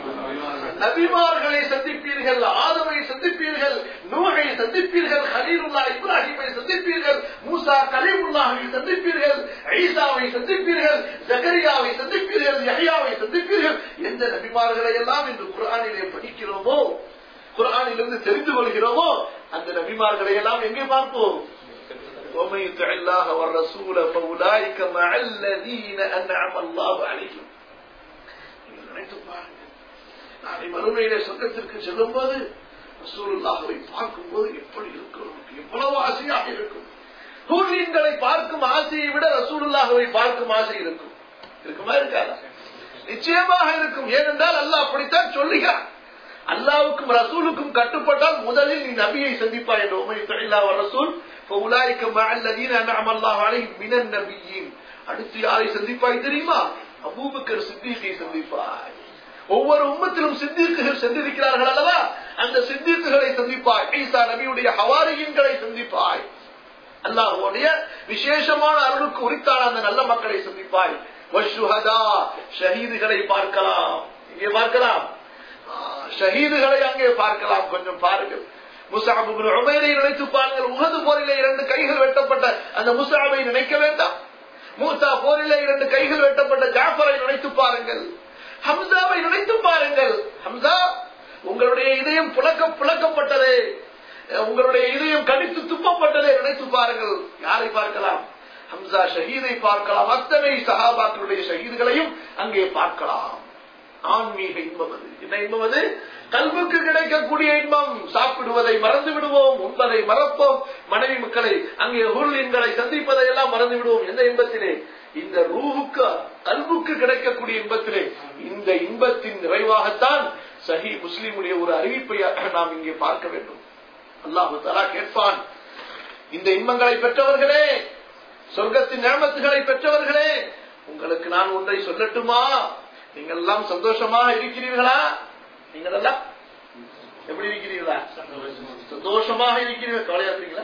நபிமார்களை சந்திப்பீர்கள் ஆதமை சந்திப்பீர்கள் நூகை சந்திப்பீர்கள் ஹலீலுல்லா இப்ராஹிமை சந்திப்பீர்கள் மூசா கலீமுல்லாவை சந்திப்பீர்கள் ஐசாவை சந்திப்பீர்கள் ஜகரியாவை சந்திப்பீர்கள் யஹ்யாவை சந்திப்பீர்கள் எந்த நபிமார்களை எல்லாம் இன்று குர்ஆனிலே படிக்கிறோமோ குர்ஆனிலிருந்து தெரிந்து கொள்கிறோமோ அந்த நபிமார்களை எல்லாம் எங்கே பார்ப்போம் ومن يطع الله والرسول فاولئك مع الذين انعم الله عليهم நீங்கள் நினைத்து பாருங்கள் நாளை மறுமையிலே சொர்க்கத்திற்கு செல்லும் போது ரசூலுல்லாஹவை பார்க்கும் போது எப்படி இருக்கும் நமக்கு எவ்வளவு ஆசையாக இருக்கும் ஹூர்லீன்களை பார்க்கும் ஆசையை விட ரசூலுல்லாஹவை பார்க்கும் ஆசை இருக்கும் இருக்குமா இருக்காதா நிச்சயமாக இருக்கும் ஏனென்றால் அல்லாஹ் அப்படித்தான் சொல்லுகிறான் அல்லாவுக்கும் ரசூலுக்கும் கட்டுப்பட்டால் முதலில் நீ நபியை சந்திப்பாய் என்று உமை தொழிலா ரசூல் فَأُولَٰئِكَ مَعَ الَّذِينَ أَنْعَمَ اللَّهُ عَلَيْهِمْ مِنَ النَّبِيِّينَ அடுத்து யாரை சந்திப்பாய் தெரியுமா அபூபக்கர் சித்திகை சந்திப்பாய் ஒவ்வொரு உம்மத்திலும் சித்திக்குகள் சென்றிருக்கிறார்கள் அல்லவா அந்த சித்திக்குகளை சந்திப்பாய் ஈசா நபியுடைய ஹவாரியின்களை சந்திப்பாய் அல்லாஹுடைய விசேஷமான அருளுக்கு உரித்தான அந்த நல்ல மக்களை சந்திப்பாய் வஷுஹதா ஷஹீதுகளை பார்க்கலாம் இங்கே பார்க்கலாம் ஆ, ஷஹீதுகளை அங்கே பார்க்கலாம் கொஞ்சம் பாருங்கள் முசாப் இப்னு உமைரை நினைத்து பாருங்கள் உகது போரிலே இரண்டு கைகள் வெட்டப்பட்ட அந்த முசாபை நினைக்க வேண்டாம் மூசா போரிலே இரண்டு கைகள் வெட்டப்பட்ட ஜாஃபரை நினைத்து பாருங்கள் ஹம்சாவை நினைத்து பாருங்கள் ஹம்சா உங்களுடைய இதயம் புழக்க புழக்கப்பட்டதே உங்களுடைய இதயம் கடித்து துப்பப்பட்டதே நினைத்து பாருங்கள் யாரை பார்க்கலாம் ஹம்சா ஷஹீதை பார்க்கலாம் அத்தனை சஹாபாக்களுடைய ஷஹீதுகளையும் அங்கே பார்க்கலாம் ஆன்மீக இன்பம் அது என்ன இன்பம் அது கல்வுக்கு கிடைக்கக்கூடிய இன்பம் சாப்பிடுவதை மறந்து விடுவோம் உண்பதை மறப்போம் மனைவி மக்களை அங்கே ஹுர்லின்களை சந்திப்பதை எல்லாம் மறந்து விடுவோம் எந்த இன்பத்திலே இந்த ரூவுக்கு கல்வுக்கு கிடைக்கக்கூடிய இன்பத்திலே இந்த இன்பத்தின் நிறைவாகத்தான் சஹி முஸ்லிமுடைய ஒரு அறிவிப்பை நாம் இங்கே பார்க்க வேண்டும் அல்லாஹு தலா கேட்பான் இந்த இன்பங்களை பெற்றவர்களே சொர்க்கத்தின் நியமத்துகளை பெற்றவர்களே உங்களுக்கு நான் ஒன்றை சொல்லட்டுமா நீங்கள் எல்லாம் சந்தோஷமாக இருக்கிறீர்களா நீங்கள் எல்லாம் எப்படி இருக்கிறீர்களா சந்தோஷமாக இருக்கிறீர்கள் கவலையா இருக்கிறீங்களா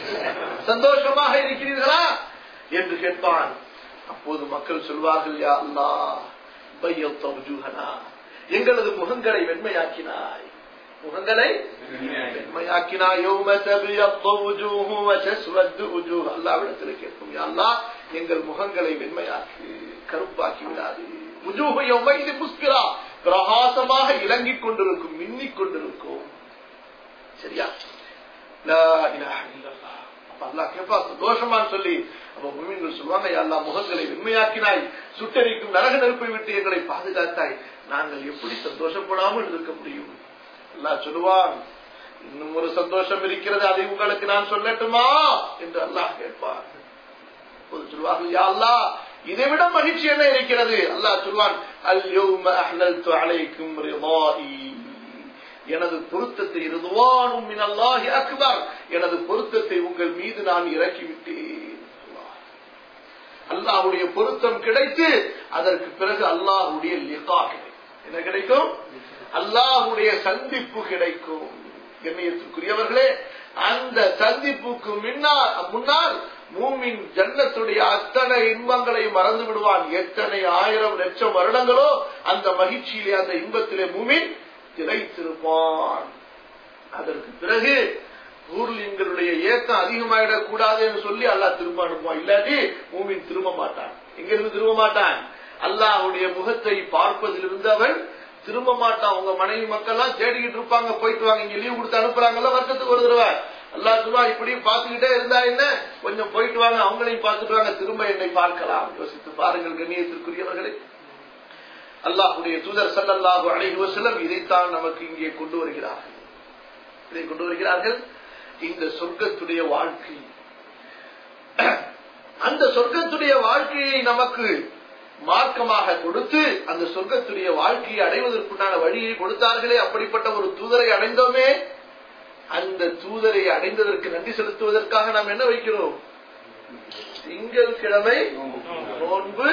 சந்தோஷமாக இருக்கிறீர்களா என்று கேட்பான் அப்போது மக்கள் சொல்வார்கள் யா அல்லாஹ் பையத்த வஜூஹனா எங்களது முகங்களை வெண்மையாக்கினாய் முகங்களை வெண்மையாக்கினாய் யௌம தபியத்து வஜூஹு வ தஸ்வது வஜூஹ் அல்லாஹ்விடத்தில் கேட்கும் யா அல்லாஹ் எங்கள் முகங்களை வெண்மையாக்கு கருப்பாக்கி விடாது வஜூஹு யௌமைதி முஸ்பிரா பிரகாசமாக இலங்கிக் கொண்டிருக்கும் மின்னிக் கொண்டிருக்கும் சரியா லா இலாஹ இல்லல்லாஹ் அப்ப அல்லாஹ் கேட்பா சந்தோஷமான்னு சொல்லி அப்ப முமின்கள் சொல்லுவாங்க யா அல்லாஹ் முகங்களை வெண்மையாக்கினாய் சுட்டரிக்கும் நரக நெருப்பை விட்டு எங்களை பாதுகாத்தாய் நாங்கள் எப்படி சந்தோஷப்படாமல் இருக்க முடியும் அல்லாஹ் சொல்லுவான் இன்னும் ஒரு சந்தோஷம் இருக்கிறது அதை உங்களுக்கு நான் சொல்லட்டுமா என்று அல்லாஹ் கேட்பார் அப்போது சொல்வார்கள் யா அல்லாஹ் இதை விட மகிழ்ச்சி என்ன இருக்கிறது அல்லாஹ் சொல்வான் அல் யௌம அஹ்லல்து அலைக்கும் ரிதாஇ எனது பொருத்தத்தை ரிதுவானும் மினல்லாஹி அக்பர் எனது பொருத்தத்தை உங்கள் மீது நான் இறக்கி விட்டேன் அல்லாஹுடைய பொருத்தம் கிடைத்து அதற்கு பிறகு அல்லாஹுடைய லிகா கிடைக்கும் என்ன கிடைக்கும் அல்லாஹுடைய சந்திப்பு கிடைக்கும் கண்ணியத்துக்குரியவர்களே அந்த சந்திப்புக்கு முன்னால் முன்னால் மூமின் ஜன்னத்துடைய அத்தனை இன்பங்களை மறந்து விடுவான் எத்தனை ஆயிரம் லட்சம் வருடங்களோ அந்த மகிழ்ச்சியிலே அந்த இன்பத்திலே மூமின் திளைத்திருப்பான் அதற்கு பிறகு ஊர்லிங்களுடைய ஏக்கம் அதிகமாயிடக் கூடாது என்று சொல்லி அல்லாஹ் திரும்ப அனுப்புவான் இல்லாட்டி மூமின் திரும்ப மாட்டான் எங்கிருந்து திரும்ப மாட்டான் அல்லாஹுடைய முகத்தை பார்ப்பதிலிருந்து அவன் திரும்ப மாட்டான் உங்க மனைவி மக்கள்லாம் தேடிக்கிட்டு இருப்பாங்க போயிட்டு வாங்க இங்க லீவ் கொடுத்து அனுப்புறாங்கல்ல வருஷத்துக்கு ஒரு தடவை அல்லா சொல்லுவா இப்படி பார்த்துக்கிட்டே இருந்தா என்ன கொஞ்சம் போயிட்டு வாங்க அவங்களையும் பார்த்துட்டு வாங்க திரும்ப என்னை பார்க்கலாம் யோசித்து பாருங்கள் கண்ணியத்திற்குரியவர்களே அல்லாஹுடைய தூதர் சல்லல்லாஹு அலைஹி வஸல்லம் இதைத்தான் நமக்கு இங்கே கொண்டு வருகிறார்கள் இதை கொண்டு வருகிறார்கள் இந்த சொர்க்கத்துடைய வாழ்க்கை அந்த சொர்க்கத்துடைய வாழ்க்கையை நமக்கு மார்க்கமாக கொடுத்து அந்த சொர்க்கத்துடைய வாழ்க்கையை அடைவதற்குண்டான வழியை கொடுத்தார்களே அப்படிப்பட்ட ஒரு தூதரை அடைந்தோமே அந்த தூதரை அடைந்ததற்கு நன்றி செலுத்துவதற்காக நாம் என்ன வைக்கிறோம் திங்கள் கிழமை நோன்பு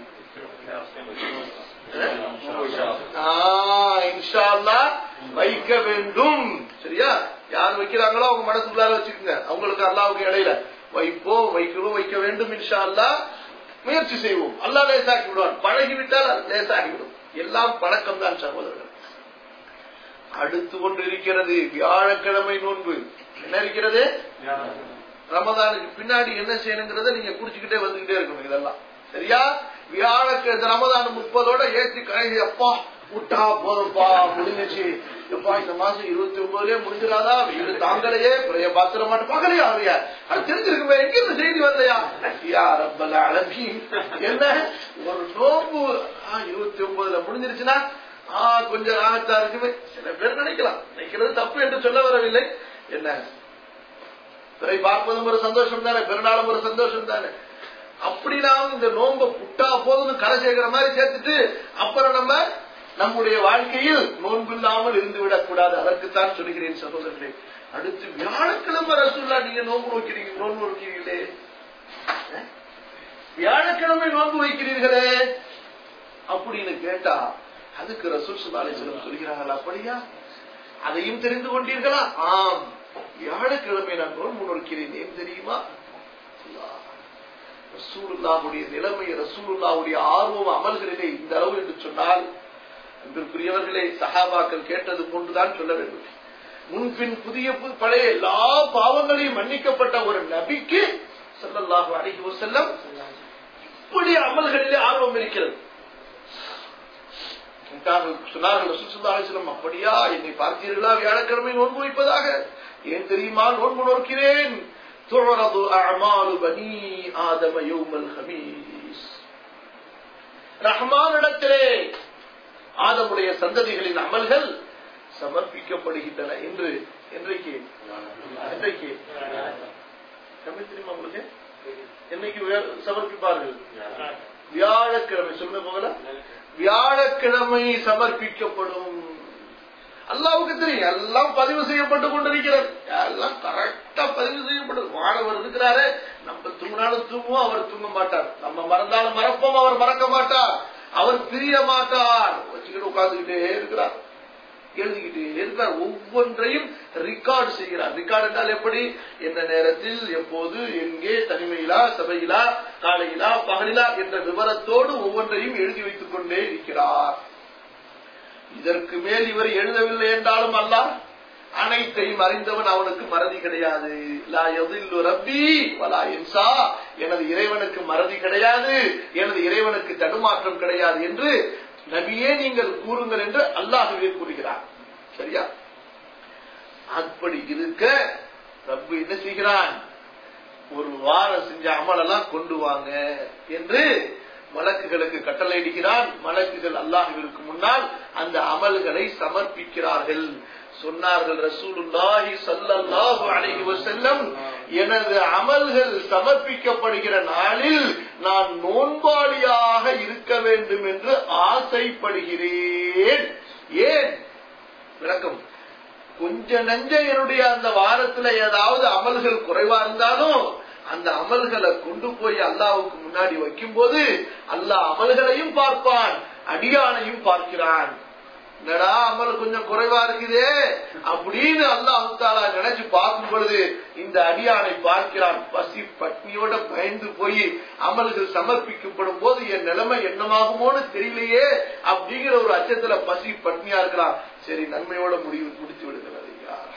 வைக்க வேண்டும் சரியா யார் வைக்கிறாங்களோ அவங்க மனசுக்குள்ளார வச்சுக்கோங்க அவங்களுக்கு அல்லாவுக்கு இடையில வைப்போம் வைக்கிறோம் வைக்க வேண்டும் இன்ஷா அல்லா முயற்சி செய்வோம் அல்லா லேசாக்கி விடுவான் பழகிவிட்டால் லேசாகிவிடும் எல்லாம் பழக்கம் தான் சகோதரர்கள் அடுத்து கொண்டு இருக்கிறது வியாழக்கிழமை நோன்பு என்ன இருக்கிறது ரமதானுக்கு பின்னாடி என்ன செய்யணுங்கிறத நீங்க குடிச்சுக்கிட்டே வந்துகிட்டே இருக்கணும் இதெல்லாம் சரியா வியாழக்கிழமை ரமதான் முப்பதோட ஏற்றி கடைசி அப்பா விட்டா போதும்பா முடிஞ்சிச்சு எப்பா இந்த மாசம் இருபத்தி ஒன்பதுலயே முடிஞ்சிடாதா வீடு தாங்கலையே பிறைய பாத்திர மாட்டேன் பார்க்கலையா அவரையா அது தெரிஞ்சிருக்குமே எங்க இந்த செய்தி வரலையா யா ரப்பல அழகி என்ன ஒரு நோம்பு இருபத்தி ஒன்பதுல முடிஞ்சிருச்சுன்னா ஆஹ் கொஞ்சம் ராகத்தா இருக்குமே சில பேர் நினைக்கலாம் நினைக்கிறது தப்பு என்று சொல்ல வரவில்லை என்ன பிறை பார்ப்பதும் ஒரு சந்தோஷம் தானே பெருநாளும் ஒரு சந்தோஷம் தானே அப்படினாலும் இந்த நோம்ப புட்டா போதும் கரை சேர்க்கிற மாதிரி சேர்த்துட்டு அப்புறம் நம்ம நம்முடைய வாழ்க்கையில் நோன்பு இல்லாமல் இருந்து விடக்கூடாது அதற்குத்தான் சொல்கிறேன் சகோதரர்களே அடுத்து வியாழக்கிழமை ரசூல்லா நீங்க நோன்பு நோக்கிறீங்க நோன்பு நோக்கிறீங்களே வியாழக்கிழமை நோன்பு வைக்கிறீர்களே அப்படின்னு கேட்டா அதுக்கு ரசூல் சுல்லாலேஸ்வரம் சொல்கிறார்கள் அப்படியா அதையும் தெரிந்து கொண்டீர்களா ஆம் வியாழக்கிழமை நான் நோன்பு நோக்கிறேன் ஏன் தெரியுமா ரசூலுல்லாவுடைய நிலைமை ரசூலுல்லாவுடைய ஆர்வம் அமல்களிலே இந்த அளவு என்று சொன்னால் அன்பிற்குரியவர்களே சஹாபாக்கள் கேட்டது போன்றுதான் சொல்ல வேண்டும் முன்பின் புதிய பழைய எல்லா பாவங்களையும் மன்னிக்கப்பட்ட ஒரு நபிக்கு சொல்லல்லாஹு அழகி செல்லம் இப்படி அமல்களிலே ஆர்வம் இருக்கிறது சொன்னார்கள் அப்படியா என்னை பார்த்தீர்களா வியாழக்கிழமை நோன்பு வைப்பதாக ஏன் தெரியுமா நோன்பு நோக்கிறேன் تعرض أعمال بني آدم يوم الخميس ரஹ்மானிடத்திலே ஆதமுடைய சந்ததிகளின் அமல்கள் சமர்ப்பிக்கப்படுகின்றன என்று என்றைக்கு என்றைக்கு தெரியுமா உங்களுக்கு என்னைக்கு சமர்ப்பிப்பார்கள் வியாழக்கிழமை சொல்லுங்க போகல வியாழக்கிழமை சமர்ப்பிக்கப்படும் அல்லாவுக்கு தெரியும் எல்லாம் பதிவு செய்யப்பட்டு கொண்டிருக்கிறது எல்லாம் கரெக்டா பதிவு செய்யப்பட்டது மாணவர் இருக்கிறாரு நம்ம தூங்கினாலும் தூங்குவோம் அவர் தூங்க மாட்டார் நம்ம மறந்தாலும் மறப்போம் அவர் மறக்க மாட்டார் அவர் பிரிய மாட்டார் வச்சுக்கிட்டு உட்கார்ந்துகிட்டே இருக்கிறார் எழுதிக்கிட்டே இருக்கிறார் ஒவ்வொன்றையும் ரெக்கார்டு செய்கிறார் ரெக்கார்டு என்றால் எப்படி எந்த நேரத்தில் எப்போது எங்கே தனிமையிலா சபையிலா காலையிலா பகலிலா என்ற விவரத்தோடு ஒவ்வொன்றையும் எழுதி வைத்துக் கொண்டே இருக்கிறார் இதற்கு மேல் இவர் எழுதவில்லை என்றாலும் அல்ல அனைத்தையும் அறிந்தவன் அவனுக்கு மறதி கிடையாது ரப்பி வலா என்சா எனது இறைவனுக்கு மறதி கிடையாது எனது இறைவனுக்கு தடுமாற்றம் கிடையாது என்று நபியே நீங்கள் கூறுங்கள் என்று அல்லாஹுவே கூறுகிறார் சரியா அப்படி இருக்க ரப்பு என்ன செய்கிறான் ஒரு வாரம் செஞ்ச அமலெல்லாம் கொண்டு வாங்க என்று மலக்குகளுக்கு கட்டளையிடுகிறான் மலக்குகள் அல்லாஹுவிற்கு முன்னால் அந்த அமல்களை சமர்ப்பிக்கிறார்கள் சொன்னார்கள் ரசூலுல்லாஹி சல்லல்லாஹு அலைஹி வஸல்லம் எனது அமல்கள் சமர்ப்பிக்கப்படுகிற நாளில் நான் நோன்பாளியாக இருக்க வேண்டும் என்று ஆசைப்படுகிறேன் ஏன் விளக்கம் கொஞ்ச நஞ்ச என்னுடைய அந்த வாரத்துல ஏதாவது அமல்கள் குறைவா இருந்தாலும் அந்த அமல்களை கொண்டு போய் அல்லாவுக்கு முன்னாடி வைக்கும் போது அல்லாஹ் அமல்களையும் பார்ப்பான் அடியானையும் பார்க்கிறான் என்னடா அமல் கொஞ்சம் குறைவா இருக்குதே அப்படின்னு அல்லாஹு தாலா நினைச்சு பார்க்கும் பொழுது இந்த அடியானை பார்க்கிறான் பசி பட்னியோட பயந்து போய் அமல்கள் சமர்ப்பிக்கப்படும் போது என் நிலைமை என்னமாகுமோன்னு தெரியலையே அப்படிங்கிற ஒரு அச்சத்துல பசி பட்னியா இருக்கிறான் சரி நன்மையோட முடிவு முடித்து விடுகிறது யார்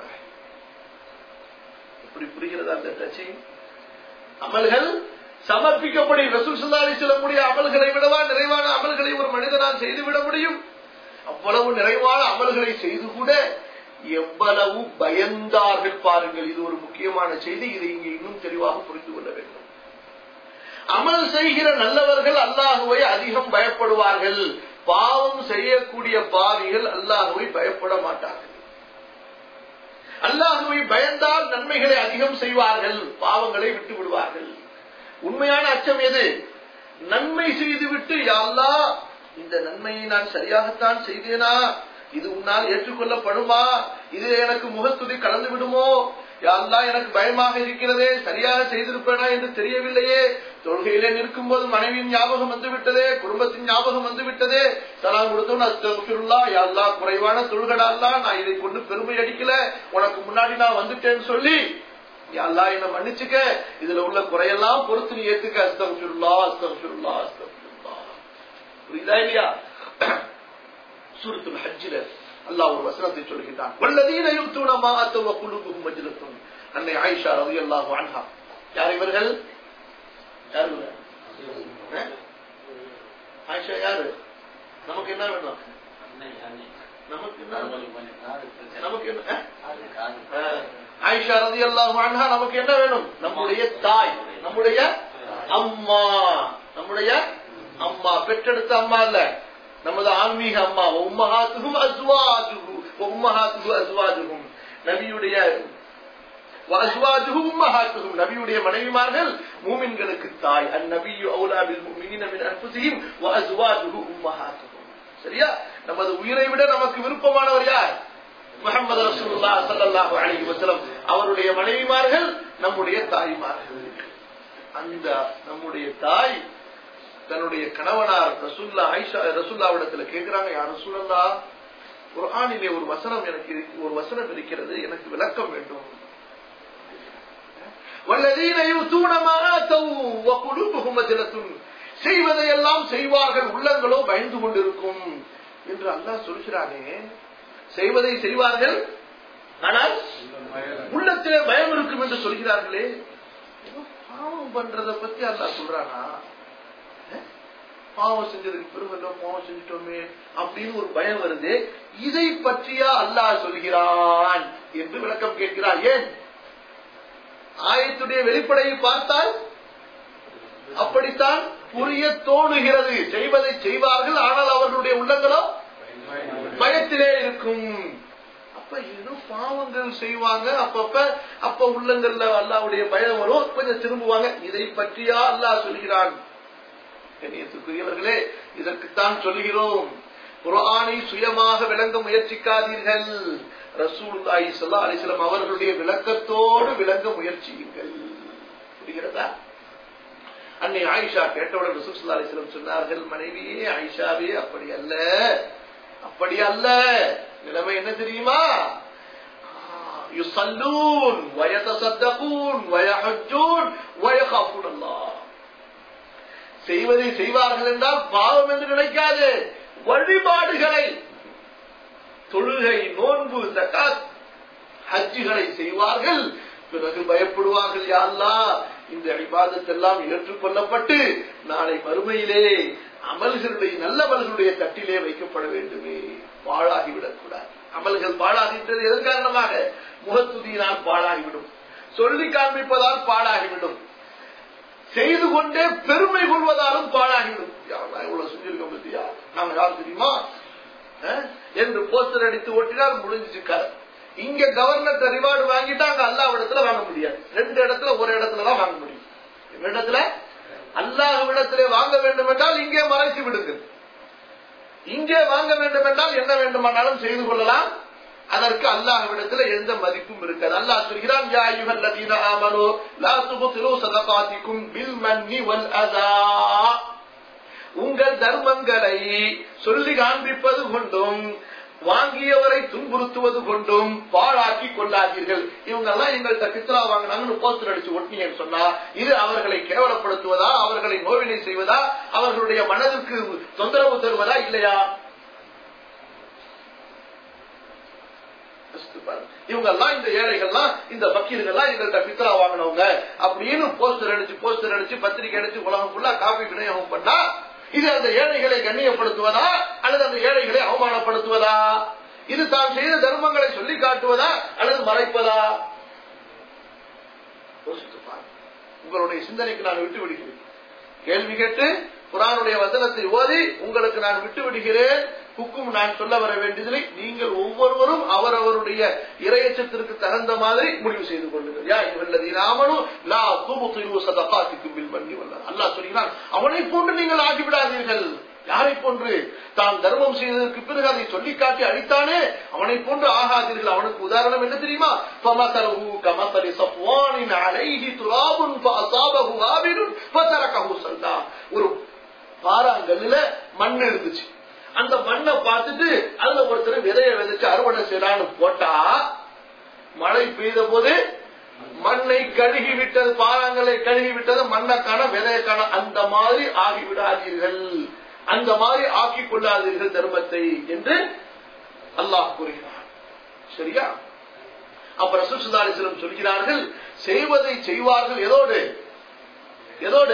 இப்படி புரிகிறதா அந்த டச்சி அமல்கள் சமர்ப்பிக்கப்படி ரசூல் சுல்லாலி சொல்லக்கூடிய அமல்களை விடவா நிறைவான அமல்களை ஒரு மனிதனால் செய்துவிட முடியும் அவ்வளவு நிறைவான அமல்களை செய்து கூட எவ்வளவு பயந்தார்கள் பாருங்கள் இது ஒரு முக்கியமான செய்தி இதை இங்கே இன்னும் தெளிவாக புரிந்து கொள்ள வேண்டும் அமல் செய்கிற நல்லவர்கள் அல்லாஹுவை அதிகம் பயப்படுவார்கள் பாவம் செய்யக்கூடிய பாவிகள் அல்லாஹுவை பயப்பட மாட்டார்கள் அல்லாஹுவை பயந்தால் நன்மைகளை அதிகம் செய்வார்கள் பாவங்களை விட்டு விடுவார்கள் உண்மையான அச்சம் எது நன்மை செய்துவிட்டு யாழ்லா இந்த நன்மையை நான் சரியாகத்தான் செய்தேனா இது உன்னால் ஏற்றுக்கொள்ளப்படுமா இது எனக்கு முகத்துதி கலந்து விடுமோ யாழ்லா எனக்கு பயமாக இருக்கிறதே சரியாக செய்திருப்பேனா என்று தெரியவில்லையே தொழுகையிலே நிற்கும் போது மனைவியின் ஞாபகம் வந்து விட்டதே குடும்பத்தின் ஞாபகம் வந்து விட்டதே சலாம் கொடுத்தோம் அஸ்தகுல்லா யாழ்லா குறைவான தொழுகடால்லா நான் இதை கொண்டு பெருமை அடிக்கல உனக்கு முன்னாடி நான் வந்துட்டேன்னு சொல்லி யாழ்லா என்ன மன்னிச்சுக்க இதுல உள்ள குறையெல்லாம் பொறுத்து நீ ஏத்துக்க அஸ்தகுல்லா அஸ்தகுல்லா அஸ்தகுல்லா புரியுதா இல்லையா சூரத்துல் ஹஜ்ஜில அல்லாஹ் ஒரு வசனத்தை சொல்கிறான் வல்லதீன யுக்தூன மா அத்தவ குலுபுஹும் மஜ்லத்துன் அன்னை ஆயிஷா ரலியல்லாஹு அன்ஹா யார் இவர்கள் யார் இவர்கள் ஆயிஷா யாரு நமக்கு என்ன வேணும் நமக்கு என்ன நமக்கு என்ன ஆயிஷா ரலியல்லாஹு அன்ஹா நமக்கு என்ன வேணும் நம்முடைய தாய் நம்முடைய அம்மா நம்முடைய அம்மா பெற்றெடுத்த அம்மா இல்ல நமது ஆன்மீக அம்மா உம்மஹாத்துகும் அஸ்வாஜுகு உம்மஹாத்துகு அஸ்வாஜுகும் நபியுடைய وأزواجهم أمهاتهم நபியுடைய மனைவிமார்கள் மூமின்களுக்கு தாய் அந்நபியு அவுலா பில் முஃமினீன மின் அன்ஃபுஸிஹிம் وأزواجه أمهاتهم சரியா நமது உயிரை விட நமக்கு விருப்பமானவர் யார் முகமது ரசூலுல்லாஹ் ஸல்லல்லாஹு அலைஹி வஸல்லம் அவருடைய மனைவிமார்கள் நம்முடைய தாய்மார்கள் அந்த நம்முடைய தாய் தன்னுடைய கணவனார் ரசுல்லா ஐஷா ரசுல்லாவிடத்துல கேட்கிறாங்க யார் ரசூலல்லா குர்ஆனிலே ஒரு வசனம் எனக்கு ஒரு வசனம் இருக்கிறது எனக்கு விளக்கம் வேண்டும் வல்லதீன யூதூன மா ஆத்தவு வ குலூபுஹும் வஜலத்துன் செய்வதையெல்லாம் செய்வார்கள் உள்ளங்களோ பயந்து கொண்டிருக்கும் என்று அல்லாஹ் சொல்கிறானே செய்வதை செய்வார்கள் ஆனால் உள்ளத்திலே பயம் இருக்கும் என்று சொல்கிறார்களே பாவம் பண்றத பத்தி அல்லாஹ் சொல்றானா பாவம் செஞ்சதுக்கு பிறகு பாவம் செஞ்சிட்டோமே அப்படின்னு ஒரு பயம் வருது இதை பற்றியா அல்லாஹ் சொல்கிறான் என்று விளக்கம் கேட்கிறார் ஏன் ஆயத்துடைய வெளிப்படையை பார்த்தால் அப்படித்தான் புரிய தோணுகிறது செய்வதை செய்வார்கள் ஆனால் அவர்களுடைய உள்ளங்களோ பயத்திலே இருக்கும் அப்ப ஏதோ பாவங்கள் செய்வாங்க அப்பப்ப அப்ப உள்ளங்கள்ல அல்லாவுடைய பயம் வரும் கொஞ்சம் திரும்புவாங்க இதை பற்றியா அல்லாஹ் சொல்கிறான் கண்ணியத்துக்குரியவர்களே இதற்குத்தான் சொல்கிறோம் குரானை சுயமாக விளங்க முயற்சிக்காதீர்கள் ரசூலுல்லாஹி ஸல்லல்லாஹு அலைஹி வஸல்லம் அவர்களுடைய விளக்கத்தோடு விளங்க முயற்சியுங்கள் புரிகிறதா அன்னை ஆயிஷா கேட்டவுடன் ரசூல் ஸல்லல்லாஹு அலைஹி வஸல்லம் சொன்னார்கள் மனைவியே ஆயிஷாவே அப்படி அல்ல அப்படி அல்ல நிலைமை என்ன தெரியுமா யுசல்லூன் வயதசத்தகூன் வயஹஜ்ஜூன் வயகாஃபூன் அல்லாஹ் செய்வதை செய்வார்கள் என்றால் பாவம் என்று நினைக்காது வழிபாடுகளை தொழுகை நோன்பு தக்காத் ஹஜ்ஜுகளை செய்வார்கள் பிறகு பயப்படுவார்கள் யாழ்லா இந்த இபாதத்தெல்லாம் ஏற்றுக்கொள்ளப்பட்டு நாளை மறுமையிலே அமல்களுடைய நல்லவர்களுடைய தட்டிலே வைக்கப்பட வேண்டுமே பாழாகிவிடக் கூடாது அமல்கள் பாழாகின்றது எதன் காரணமாக முகத்துதியினால் பாழாகிவிடும் சொல்லி காண்பிப்பதால் பாழாகிவிடும் செய்து கொண்டே பெருமை கொள்வதாலும் பாழாகிவிடும் இவ்வளவு செஞ்சிருக்கோம் பத்தியா நாங்க யார் தெரியுமா என்று போஸ்டர் அடித்து ஓட்டினால் முடிஞ்சிச்சு கதை இங்க கவர்னர் ரிவார்டு வாங்கிட்டா அங்க அல்லாஹ் இடத்துல வாங்க முடியாது ரெண்டு இடத்துல ஒரு இடத்துல தான் வாங்க முடியும் இடத்துல அல்லாஹ்விடத்திலே வாங்க வேண்டும் என்றால் இங்கே மறைத்து விடுங்கள் இங்கே வாங்க வேண்டும் என்றால் என்ன வேண்டுமானாலும் செய்து கொள்ளலாம் அதற்கு அல்லாஹ்விடத்துல எந்த மதிப்பும் இருக்காது அல்லாஹ் சொல்கிறான் யா அய்யுஹல்லதீன ஆமனு லா துப்திலு ஸதகாத்திக்கும் பில் மன்னி வல் அதா உங்கள் தர்மங்களை சொல்லி காண்பிப்பது கொண்டும் வாங்கியவரை துன்புறுத்துவது கொண்டும் பாழாக்கி கொள்ளாதீர்கள் இவங்க எல்லாம் எங்கள்கிட்ட பித்ரா வாங்கினாங்கன்னு போஸ்டர் அடிச்சு ஒட்டினேன்னு சொன்னா இது அவர்களை கேவலப்படுத்துவதா அவர்களை நோவினை செய்வதா அவர்களுடைய மனதிற்கு தொந்தரவு தருவதா இல்லையா இவங்க எல்லாம் இந்த ஏழைகள்லாம் இந்த பக்கீர்கள்லாம் எங்கள்கிட்ட பித்ரா வாங்கினவங்க அப்படின்னு போஸ்டர் அடிச்சு போஸ்டர் அடிச்சு பத்திரிகை அடிச்சு உலகம் ஃபுல்லா காப்பி விநியோகம் பண்ணா இது அந்த ஏழைகளை கண்ணியப்படுத்துவதா அல்லது அந்த ஏழைகளை அவமானப்படுத்துவதா இது தான் செய்த தர்மங்களை சொல்லி காட்டுவதா அல்லது மறைப்பதா யோசித்து பாருங்க. உங்களுடைய சிந்தனைக்கு நான் விட்டு விடுகிறேன் கேள்வி கேட்டு குரானுடைய வசனத்தை ஓதி உங்களுக்கு நான் விட்டு விடுகிறேன் ஹுக்கும் நான் சொல்ல வர வேண்டியதில்லை நீங்கள் ஒவ்வொருவரும் அவரவருடைய இரையச்சத்திற்கு தகுந்த மாதிரி முடிவு செய்து கொள்ளுங்கள் யா இவல்லதி ராமனும் லா தூபு சதகாத்திக்கும் பில் பண்ணி வல்லார் அல்லாஹ் சொல்கிறான் அவனை போன்று நீங்கள் ஆகிவிடாதீர்கள் யாரை போன்று தான் தர்மம் செய்ததற்கு பிறகு அதை சொல்லி காட்டி அடித்தானே அவனை போன்று ஆகாதீர்கள் அவனுக்கு உதாரணம் என்ன தெரியுமா فَمَثَلُهُ كَمَثَلِ صَفْوَانٍ عَلَيْهِ تُرَابٌ فَأَصَابَهُ وَابِلٌ فَتَرَكَهُ صَلْدًا. ஒரு பாறாங்கல்லுல மண் இருந்துச்சு அந்த மண்ணை பார்த்துட்டு அதுல ஒருத்தர் விதைய விதைச்சு அறுவடை செய்யலான்னு போட்டா மழை பெய்த போது மண்ணை கழுகி விட்டது பாறாங்களை கழுகி விட்டது மண்ணை காண விதைய காண அந்த மாதிரி ஆகிவிடாதீர்கள் அந்த மாதிரி ஆக்கிக் கொள்ளாதீர்கள் தர்மத்தை என்று அல்லாஹ் கூறுகிறார் சரியா அப்ப ரசூல் சுல்லாலிஸ்லம் சொல்கிறார்கள் செய்வதை செய்வார்கள் எதோடு எதோடு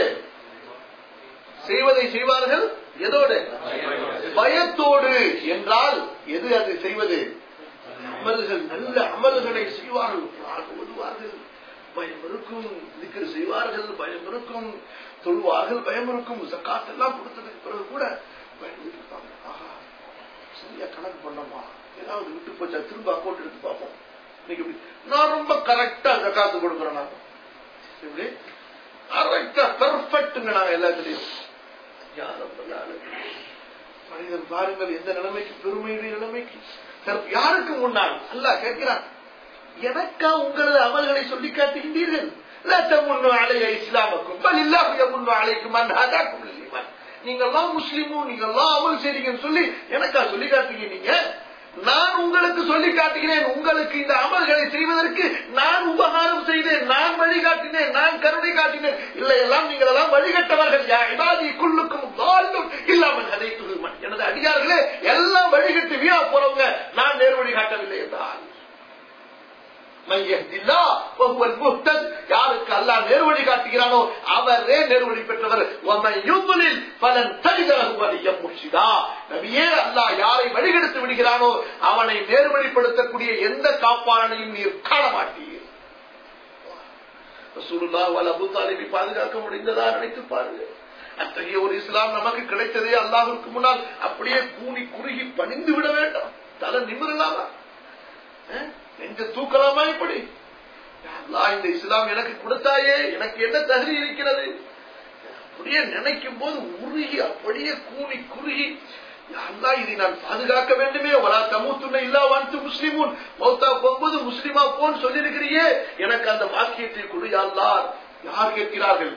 செய்வதை செய்வார்கள் எதோடு பயத்தோடு என்றால் எது அது செய்வது அமல்கள் நல்ல அமல்களை செய்வார்கள் குர்ஆன் ஓதுவார்கள் பயம் இருக்கும் திக்ர் செய்வார்கள் பயம் இருக்கும் தொழுவார்கள் பயம் இருக்கும் ஜக்காத் எல்லாம் கொடுத்ததுக்கு பிறகு கூட பயம் இருப்பாங்க ஆஹா சரியா கணக்கு பண்ணோமா ஏதாவது விட்டு போச்சா திரும்ப அக்கௌண்ட் எடுத்து பார்ப்போம் இன்னைக்கு இப்படி நான் ரொம்ப கரெக்டா ஜக்காத்து கொடுக்குறேன் நான் இப்படி கரெக்டா பெர்ஃபெக்ட்டுங்க நாங்க எல்லாத்துலயும் யாரும் மனிதன் பாருங்கள் எந்த நிலைமைக்கு பெருமையுடைய நிலைமைக்கு தற்ப- யாருக்கு முன்னால் அல்லாஹ் கேட்கிறான் எனக்கா உங்களது அமல்களை சொல்லி காட்டுகின்றீர்கள் லா தமுன்னு அலைய இஸ்லாமக்கும் பல் இல்லாஹு யமுன்னு அலைக்கும் அன் ஹதாக்கும் லில் நீங்கெல்லாம் முஸ்லிமும் நீங்கெல்லாம் அமல் செய்றீங்கன்னு சொல்லி எனக்கா சொல்லி காட்டுறீங்க நீங்க நான் உங்களுக்கு சொல்லி காட்டுகிறேன் உங்களுக்கு இந்த அமல்களை செய்வதற்கு நான் உபகாரம் செய்தேன் நான் வழிகாட்டினேன் நான் கருணை காட்டினேன் இல்லை எல்லாம் நீங்கள் எல்லாம் வழிகட்டவர்கள் யா இபாதி குல்லுக்கும் தாழ்ந்தும் இல்லாமல் அதை துருமன் எனது அடியார்களே எல்லாம் வழிகட்டு வீணா போறவங்க நான் நேர் வழி காட்டவில்லை என்றால் மன் யஹ்தில்லா வஹுவல் முஹ்தத். யாருக்கு அல்லாஹ் நேர்வழி காட்டுகிறானோ அவரே நேர்வழி பெற்றவர் வமன் யுضلل فلن تجد له وليا مرشدا நபியே அல்லாஹ் யாரை வழிகெடுத்து விடுகிறானோ அவனை நேர்வழிப்படுத்தக்கூடிய எந்த காப்பாளனையும் நீர் காண மாட்டீர் ரசூலுல்லாஹ் வல அபூ தாலிபை பாதுகாக்க முடிந்ததா நினைத்து பாருங்க அத்தகைய ஒரு இஸ்லாம் நமக்கு கிடைத்ததே அல்லாஹ்விற்கு முன்னால் அப்படியே கூனி குறுகி பணிந்து விட வேண்டாம் தலை நிமிரலாமா அஹ்? நெஞ்ச தூக்கலாமா இப்படி யா அல்லாஹ் இந்த இஸ்லாம் எனக்கு கொடுத்தாயே எனக்கு என்ன தகுதி இருக்கிறது அப்படியே நினைக்கும் போது உருகி அப்படியே கூனி குறுகி யா அல்லாஹ் இதை நான் பாதுகாக்க வேண்டுமே வலா தமுத்துன்ன இல்லா வந்து முஸ்லிமுன் மௌத்தா போகும்போது முஸ்லிமா போன்னு சொல்லியிருக்கிறியே எனக்கு அந்த வாக்கியத்தை கொடு யா அல்லாஹ் யார் கேட்கிறார்கள்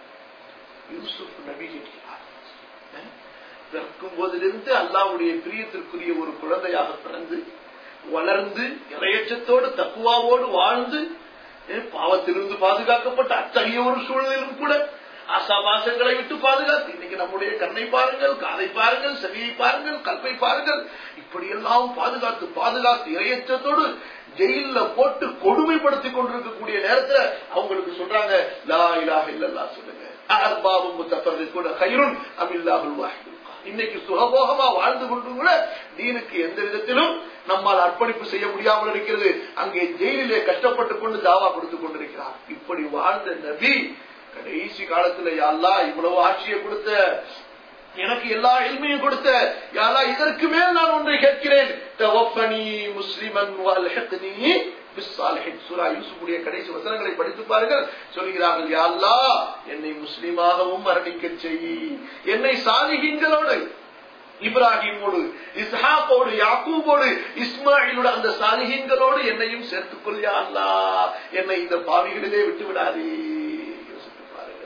யூசுப் நபி கேட்கிறார் அஹ்? பிறக்கும் போதிலிருந்து அல்லாஹ்வுடைய பிரியத்திற்குரிய ஒரு குழந்தையாக பிறந்து வளர்ந்து இறையச்சத்தோடு தக்குவாவோடு வாழ்ந்து ஏ, பாவத்திலிருந்து பாதுகாக்கப்பட்ட அத்தகைய ஒரு சூழலிலும் கூட ஆசாபாசங்களை விட்டு பாதுகாத்து இன்னைக்கு நம்முடைய கண்ணை பாருங்கள் காதை பாருங்கள் செவியை பாருங்கள் கல்வை பாருங்கள் இப்படியெல்லாம் பாதுகாத்து பாதுகாத்து இறையச்சத்தோடு ஜெயில போட்டு கொடுமைப்படுத்தி கொண்டிருக்கக்கூடிய நேரத்துல அவங்களுக்கு சொல்றாங்க லா இலாஹ இல்லல்லா சொல்லுங்க அர்பாபும் முத்தஃபர்ரிகூன கைருன் அமில்லாஹுல் வாஹிதுல் கஹார். இன்னைக்கு சுகபோகமா வாழ்ந்து கொண்டு கூட தீனுக்கு எந்த விதத்திலும் நம்மால் அர்ப்பணிப்பு செய்ய முடியாமல் இருக்கிறது அங்கே ஜெயிலிலே கஷ்டப்பட்டு கொண்டு தாவா கொடுத்துக் கொண்டிருக்கிறார் இப்படி வாழ்ந்த நபி கடைசி காலத்துல யாழ்லா இவ்வளவு ஆட்சியை கொடுத்த எனக்கு எல்லா எளிமையும் கொடுத்த யாரா இதற்கு மேல் நான் ஒன்றை கேட்கிறேன் தவஃபனி முஸ்லிமன் வல்ஹிக்னி பிஸ்ஸாலிஹின். சூரா யூசுஃபுடைய கடைசி வசனங்களை படித்து பாருங்கள் சொல்கிறார்கள் யா அல்லாஹ் என்னை முஸ்லிமாகவும் மரணிக்க செய் என்னை சாலிஹீன்களோடு இப்ராஹிமோடு இஸ்ஹாக்கோடு யாக்கூபோடு இஸ்மாயிலோடு அந்த சாலிஹீன்களோடு என்னையும் சேர்த்துக் கொள்ளியா அல்லா என்னை இந்த பாவிகளிலே விட்டு விடாதே யோசித்து பாருங்கள்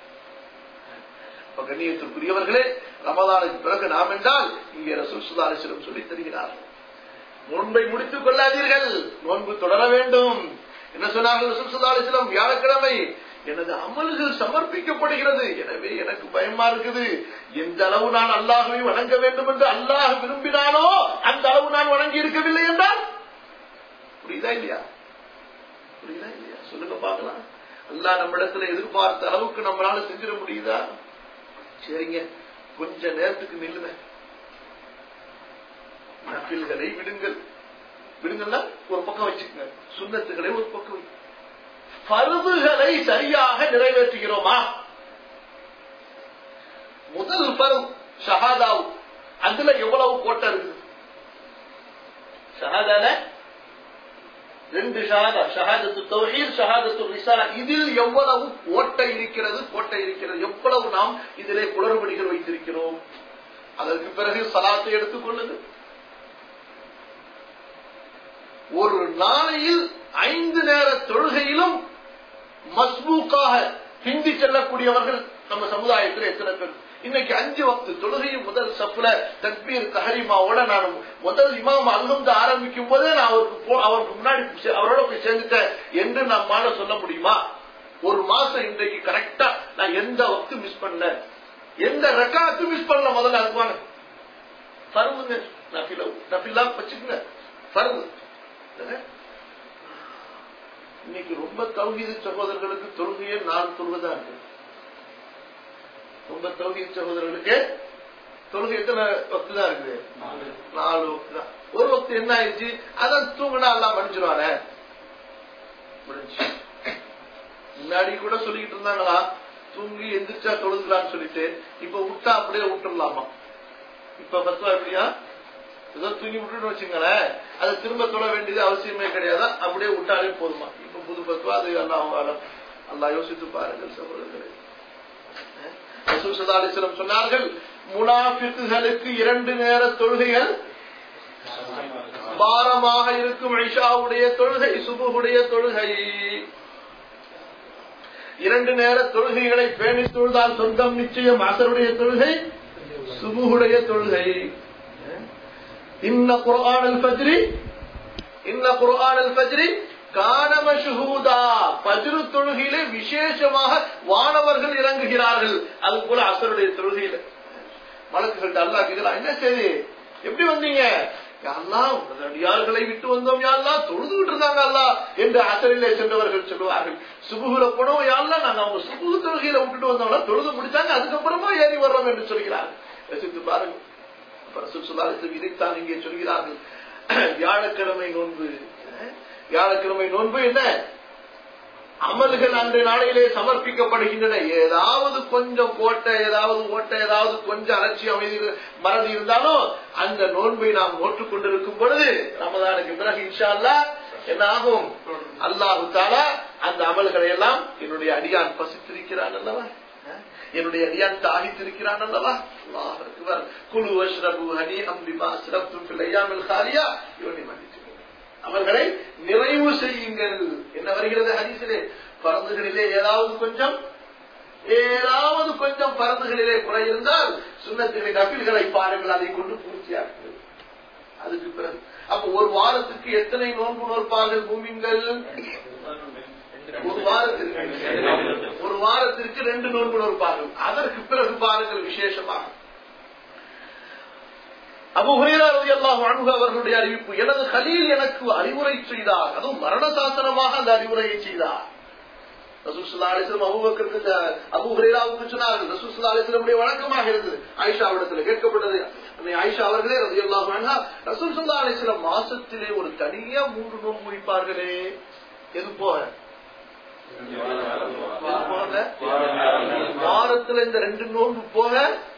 அப்ப கண்ணியத்திற்குரியவர்களே ரமதானுக்கு பிறகு நாம் என்றால் இங்கே ரசூல் சுதாரிசிடம் சொல்லித் தருகிறார்கள் நோன்பை முடித்துக் கொள்ளாதீர்கள் நோன்பு தொடர வேண்டும் என்ன சொன்னார்கள் ரசூல் சுதாரிசிடம் வியாழக்கிழமை எனது அமல்கள் சமர்ப்பிக்கப்படுகிறது எனவே எனக்கு பயமா இருக்குது எந்த அளவு நான் அல்லாஹுவை வணங்க வேண்டும் என்று அல்லாஹ் விரும்பினானோ அந்த அளவு நான் வணங்கி இருக்கவில்லை என்றால் புரியுதா இல்லையா புரியுதா இல்லையா சொல்லுங்க பார்க்கலாம் அல்லாஹ் நம்மிடத்துல எதிர்பார்த்த அளவுக்கு நம்மளால செஞ்சிட முடியுதா சரிங்க கொஞ்ச நேரத்துக்கு நில்லுங்க நப்பில்களை விடுங்கள் விடுங்கன்னா ஒரு பக்கம் வச்சுக்கோங்க சுண்ணத்துகளை ஒரு பக்கம் வைங்க பருவுகளை சரியாக நிறைவேற்றுகிறோமா முதல் பருவ ஷஹாதாவு அதுல எவ்வளவு கோட்டை இருக்குது ஷஹாதால ரெண்டு ஷஹாதா ஷஹாதத்து தௌஹீத் ஷஹாதத்து ரிசா இதில் எவ்வளவு ஓட்டை இருக்கிறது கோட்டை இருக்கிறது எவ்வளவு நாம் இதிலே குளறுபடிகள் வைத்திருக்கிறோம் அதற்கு பிறகு சலாத்தை எடுத்துக் கொள்ளுங்கள் ஒரு நாளையில் ஐந்து நேர தொழுகையிலும் மஸ்பூக்காக ஹிந்தி செல்லக்கூடியவர்கள் நம்ம சமுதாயத்தில் எத்தனை பேர் இன்னைக்கு அஞ்சு வக்து தொழுகையும் முதல் சப்புல தக்பீர் தஹரிமாவோட நான் முதல் இமாம் அல்லுந்து ஆரம்பிக்கும் போதே நான் அவருக்கு போ- அவருக்கு முன்னாடி சே- அவரோட போய் சேர்ந்துட்டேன் என்று நம்மால சொல்ல முடியுமா ஒரு மாசம் இன்றைக்கு கரெக்டா நான் எந்த வக்து மிஸ் பண்ணல எந்த ரெக்காத்து மிஸ் பண்ணல முதல்ல அதுவாங்க பருவுங்க நபிலா நபிலா வச்சுக்கங்க பருவு இன்னைக்கு ரொம்ப தௌஹீது சகோதரர்களுக்கு தொழுகையே நாலு தொழுகைதான் இருக்கு ரொம்ப தௌஹீது சகோதரர்களுக்கு தொழுகை எத்தனை வக்து தான் இருக்குது நாலு வக்து தான் ஒரு வக்து என்ன ஆயிடுச்சு அதான் தூங்கினா எல்லாம் மன்னிச்சிருவானே முடிஞ்சு முன்னாடி கூட சொல்லிக்கிட்டு இருந்தாங்களா தூங்கி எந்திரிச்சா தொழுதுக்கலாம்னு சொல்லிட்டு இப்ப விட்டா அப்படியே விட்டுடலாமா இப்ப பத்துவா எப்படியா ஏதோ தூங்கி விட்டுட்டு வச்சுங்களேன் அது திரும்ப தொட வேண்டியது அவசியமே கிடையாது அப்படியே விட்டாலே போதுமா இப்ப புது பத்துவா அது அல்லாஹ் அல்லா யோசித்து பாருங்கள் சகோதரர்களே ரசூல் ஸல்லல்லாஹு அலைஹி வஸல்லம் சொன்னார்கள் முனாஃபிக்குகளுக்கு இரண்டு நேர தொழுகைகள் பாரமாக இருக்கும் ஐஷாவுடைய தொழுகை சுபுடைய தொழுகை இரண்டு நேர தொழுகைகளை பேணி தொழுதால் சொந்தம் நிச்சயம் அசருடைய தொழுகை சுபுடைய தொழுகை இன்ன குர்ஆன் அல் ஃபஜ்ரி இன்ன குர்ஆன் அல் ஃபஜ்ரி கான மஷ்ஹூதா பஜ்ரு தொழுகையிலே விசேஷமாக வானவர்கள் இறங்குகிறார்கள் அது போல அசருடைய தொழுகையில மலக்குகள் அல்லாஹ் கேட்கிறான் என்ன செய்தி எப்படி வந்தீங்க அல்லாஹ் உனது அடியார்களை விட்டு வந்தோம் யாழ்லா தொழுது விட்டு இருந்தாங்க அல்லா என்று அசரிலே சென்றவர்கள் சொல்லுவார்கள் சுபுகுல போனோம் யாழ்லா நாங்க அவங்க சுபுகு தொழுகையில விட்டுட்டு வந்தோம்னா தொழுது முடிச்சாங்க அதுக்கப்புறமா ஏறி வர்றோம் என்று சொல்கிறார்கள் ரசித்து பாருங்கள் சுல்லாலத்தில் இதைத்தான் இங்கே சொல்கிறார்கள் வியாழக்கிழமை நோன்பு வியாழக்கிழமை நோன்பு என்ன அமல்கள் அன்றைய நாளையிலே சமர்ப்பிக்கப்படுகின்றன ஏதாவது கொஞ்சம் கோட்டை ஏதாவது ஓட்டை ஏதாவது கொஞ்சம் அலட்சி அமைதி மறதி இருந்தாலும் அந்த நோன்பை நாம் நோற்றுக் கொண்டிருக்கும் பொழுது ரமதானுக்கு பிறகு இன்ஷா அல்லா என்ன ஆகும் அல்லாஹு தாலா அந்த அமல்களை எல்லாம் என்னுடைய அடியான் பசித்திருக்கிறான் அல்லவா என்னுடைய அடியான் தாகித்திருக்கிறான் அல்லவா அல்லாஹ் அக்பர் குலு அஷ்ரபு ஹனி அம்பிமா அஸ்ரப்தும் ஃபில் ஐயாமில் காலியா இவனை மன்னித்து அவர்களை நிறைவு செய்யுங்கள் என்ன வருகிறது ஹரிசிலே பரந்துகளிலே ஏதாவது கொஞ்சம் ஏதாவது கொஞ்சம் பரந்துகளிலே குறை இருந்தால் சுண்ணத்திலே நபில்களை பாருங்கள் அதை கொண்டு பூர்த்தியாக்குங்கள் அதுக்கு பிறகு அப்ப ஒரு வாரத்துக்கு எத்தனை நோன்பு நோற்பார்கள் பூமிங்கள் ஒரு வாரத்திற்கு ஒரு வாரத்திற்கு ரெண்டு நோன்பு நோற்பார்கள் அதற்கு பிறகு பாருங்கள் விசேஷமாக அபு அல்லாஹ் அவர்களுடைய அறிவிப்பு எனது கலீல் எனக்கு அறிவுரை செய்தார் அதுவும் மரண சாசனமாக அந்த அறிவுரையை செய்தார் அபுஹரேராவுக்கு சொன்னார்கள் ரசூசுல்லா அலிஸ்லமுடைய வழக்கமாக இருந்தது ஆயிஷாவிடத்தில் கேட்கப்பட்டது ஆயிஷா அவர்களே ரவி அல்லாஹ் ரசூல் சுல்லா அலிஸ்லாம் மாசத்திலே ஒரு தனியா மூன்று நோன்பு வைப்பார்களே எது போக வாரத்துல இந்த ரெண்டு நோன்பு போக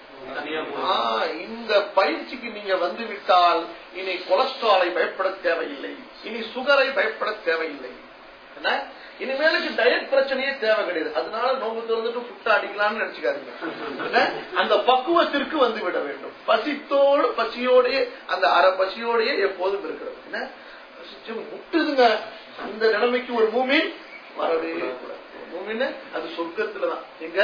இந்த பயிற்சிக்கு நீங்க வந்து விட்டால் இனி கொலஸ்ட்ராலை பயப்பட தேவையில்லை இனி சுகரை பயப்பட தேவையில்லை என்ன இனிமேலுக்கு டயட் பிரச்சனையே தேவை கிடையாது அதனால நோம்பு திறந்துட்டு புட்டா அடிக்கலாம்னு நினைச்சுக்காதீங்க என்ன? அந்த பக்குவத்திற்கு வந்து விட வேண்டும் பசித்தோடு பசியோடைய அந்த அரை பசியோடைய எப்போதும் இருக்கிறது என்ன பசிச்சு முட்டுதுங்க அந்த நிலைமைக்கு ஒரு மூமின் வரவே கூடாது மூமின் அது சொர்க்கத்துலதான் எங்க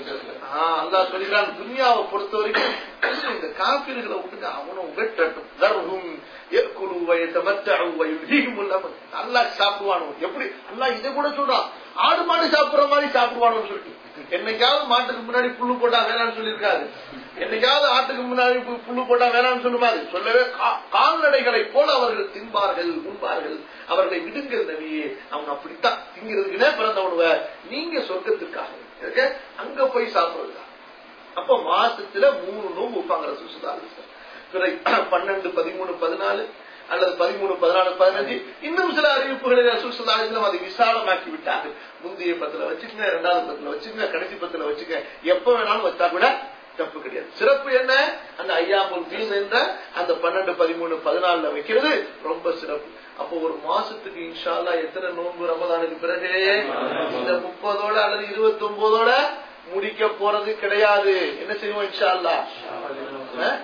ஆஹ் அல்லாஹ் சொல்கிறான் துனியாவை பொறுத்த வரைக்கும் இந்த காப்பீடுகளை விட்டுங்க அவனும் வெட்டட்டும் தர்ஹும் ஏற்குழு வயத்தமத்தழு வயுதீகும் இல்லாம நல்லா சாப்பிடுவானோ எப்படி அல்லாஹ் இதை கூட சொல்றான் ஆடு மாடு சாப்பிடுற மாதிரி சாப்பிடுவானோன்னு சொல்லிட்டு என்னைக்காவது மாட்டுக்கு முன்னாடி புல்லு போட்டா வேணாம்னு சொல்லியிருக்காரு என்னைக்காவது ஆட்டுக்கு முன்னாடி பு- புல்லு போட்டா வேணாம்னு சொல்லுவாரு சொல்லவே கா- கால்நடைகளை போல அவர்கள் தின்பார்கள் உண்பார்கள் அவர்களை விடுங்கள் நபியே அவங்க அப்படித்தான் திங்கிறதுக்குனே பிறந்த உணவ நீங்க சொர்க்கத்துக்காக இருக்க அங்க போய் சாப்பிடுறதா அப்ப மாசத்துல மூணு நோம்பு வைப்பாங்க ரசூசுதாலு பிறை பன்னெண்டு பதிமூணு பதினாலு அல்லது பதிமூணு பதினாலு பதினஞ்சு இன்னும் சில அறிவிப்புகளை ரசூசுதாலும் அதை விசாலமாக்கி விட்டாங்க முந்தைய பத்துல வச்சுக்கங்க இரண்டாவது பத்துல வச்சுக்கங்க கடைசி பத்துல வச்சுக்க எப்ப வேணாலும் வச்சா கூட தப்பு கிடையாது சிறப்பு என்ன அந்த ஐயாமுல் பீஸ் என்ற அந்த பன்னெண்டு பதிமூணு பதினாலுல வைக்கிறது ரொம்ப சிறப்பு அப்போ ஒரு மாசத்துக்கு இன்ஷால்லா எத்தனை நோன்பு ரமதானுக்கு பிறகு இந்த முப்பதோட அல்லது இருபத்தி ஒன்பதோட முடிக்க போறது கிடையாது என்ன செய்வோம் இன்ஷா அல்லா அஹ்?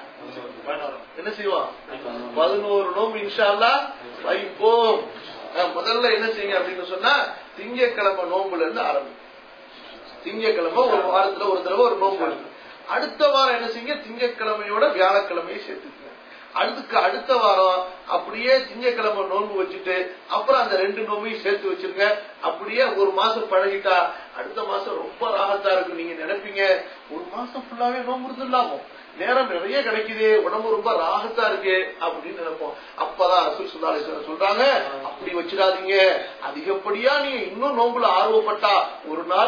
என்ன செய்வோம் பதினோரு நோம்பு இன்ஷா அல்லா வைப்போம் அஹ், முதல்ல என்ன செய்யுங்க அப்படின்னு சொன்னா திங்கக்கிழமை நோம்புல இருந்து ஆரம்பி திங்கக்கிழமை ஒரு வாரத்துல ஒரு தடவை ஒரு நோம்பு இருக்கு அடுத்த வாரம் என்ன செய்யுங்க திங்கக்கிழமையோட வியாழக்கிழமையை சேர்த்துக்கங்க அதுக்கு அடுத்த வாரம் அப்படியே திங்கக்கிழமை நோன்பு வச்சுட்டு அப்புறம் அந்த ரெண்டு நோம்பையும் சேர்த்து வச்சிருங்க அப்படியே ஒரு மாசம் பழகிட்டா அடுத்த மாசம் ரொம்ப ராகத்தா இருக்கு நீங்க நினைப்பீங்க ஒரு மாசம் ஃபுல்லாவே நோன்பு இருந்துடலாமோ நேரம் நிறைய கிடைக்குது உடம்பு ரொம்ப ராகத்தா இருக்கு அப்படின்னு நினைப்போம் அப்பதான் அசுல் சுல்லாலேஸ்வரர் சொல்றாங்க அப்படி வச்சிடாதீங்க அதிகப்படியா நீங்க இன்னும் நோன்புல ஆர்வப்பட்டா ஒரு நாள்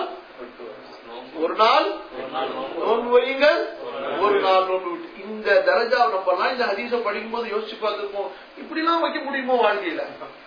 ஒரு நாள் நோன்பு வையுங்கள் ஒரு நாள் நோன்பு விட்டு இந்த தரஜா நம்ம எல்லாம் இந்த ஹதீஸ படிக்கும் போது யோசிச்சு பார்த்துருப்போம் இப்படி எல்லாம் வைக்க முடியுமோ வாழ்க்கையில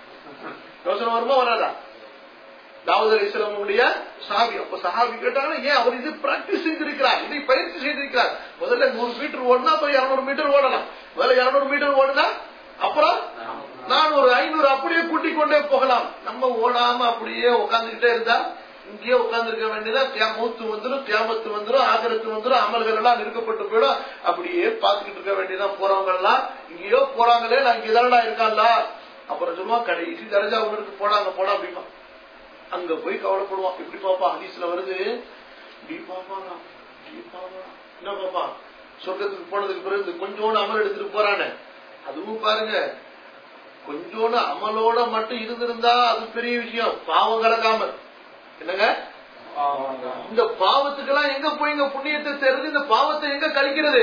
யோசனை வருமா வராதா தாவூத் அலி இஸ்லாமுடைய சஹாபி அப்ப சஹாபி கேட்டாங்கன்னா ஏன் அவர் இது பிராக்டிஸ் செய்திருக்கிறார் இதை பயிற்சி செய்திருக்கிறார் முதல்ல நூறு மீட்டர் ஓடினா அப்புறம் இருநூறு மீட்டர் ஓடலாம் முதல்ல இருநூறு மீட்டர் ஓடுனா அப்புறம் நான் ஒரு ஐநூறு அப்படியே கூட்டிக் கொண்டே போகலாம் நம்ம ஓடாம அப்படியே உட்கார்ந்துகிட்டே இருந்தா இங்கேயே உட்கார்ந்து இருக்க வேண்டியதா தியா- மூத்து வந்துடும் தியாமத்து வந்துடும் ஆகரத்து வந்துடும் அமல்கள் எல்லாம் நிறுக்கப்பட்டு போயிடும் அப்படியே பார்த்துக்கிட்டு இருக்க வேண்டியதான் போறவங்க எல்லாம் இங்கேயோ போறாங்களே நான் இங்க தானடா இருக்கான்ல அப்புறம் சொல்லுவான் கடைசி தரஜா ஒண்ணுக்கு போடாங்க போடா அப்படிமா அங்க போய் கவலைப்படுவான் எப்படி பாப்பா ஹதீஸ்ல வருது இப்படி பாப்பானா இப்படி பாப்பானா என்ன பாப்பா சொர்க்கத்துக்கு போனதுக்கு பிறகு இந்த கொஞ்சோண்டு அமல் எடுத்துட்டு போறானே அதுவும் பாருங்க கொஞ்சோண்டு அமலோட மட்டும் இருந்திருந்தா அது பெரிய விஷயம் பாவம் கலக்காம என்னங்க இந்த பாவத்துக்கெல்லாம் எங்க போய் இங்க புண்ணியத்தை தேர்ந்து இந்த பாவத்தை எங்க கழிக்கிறது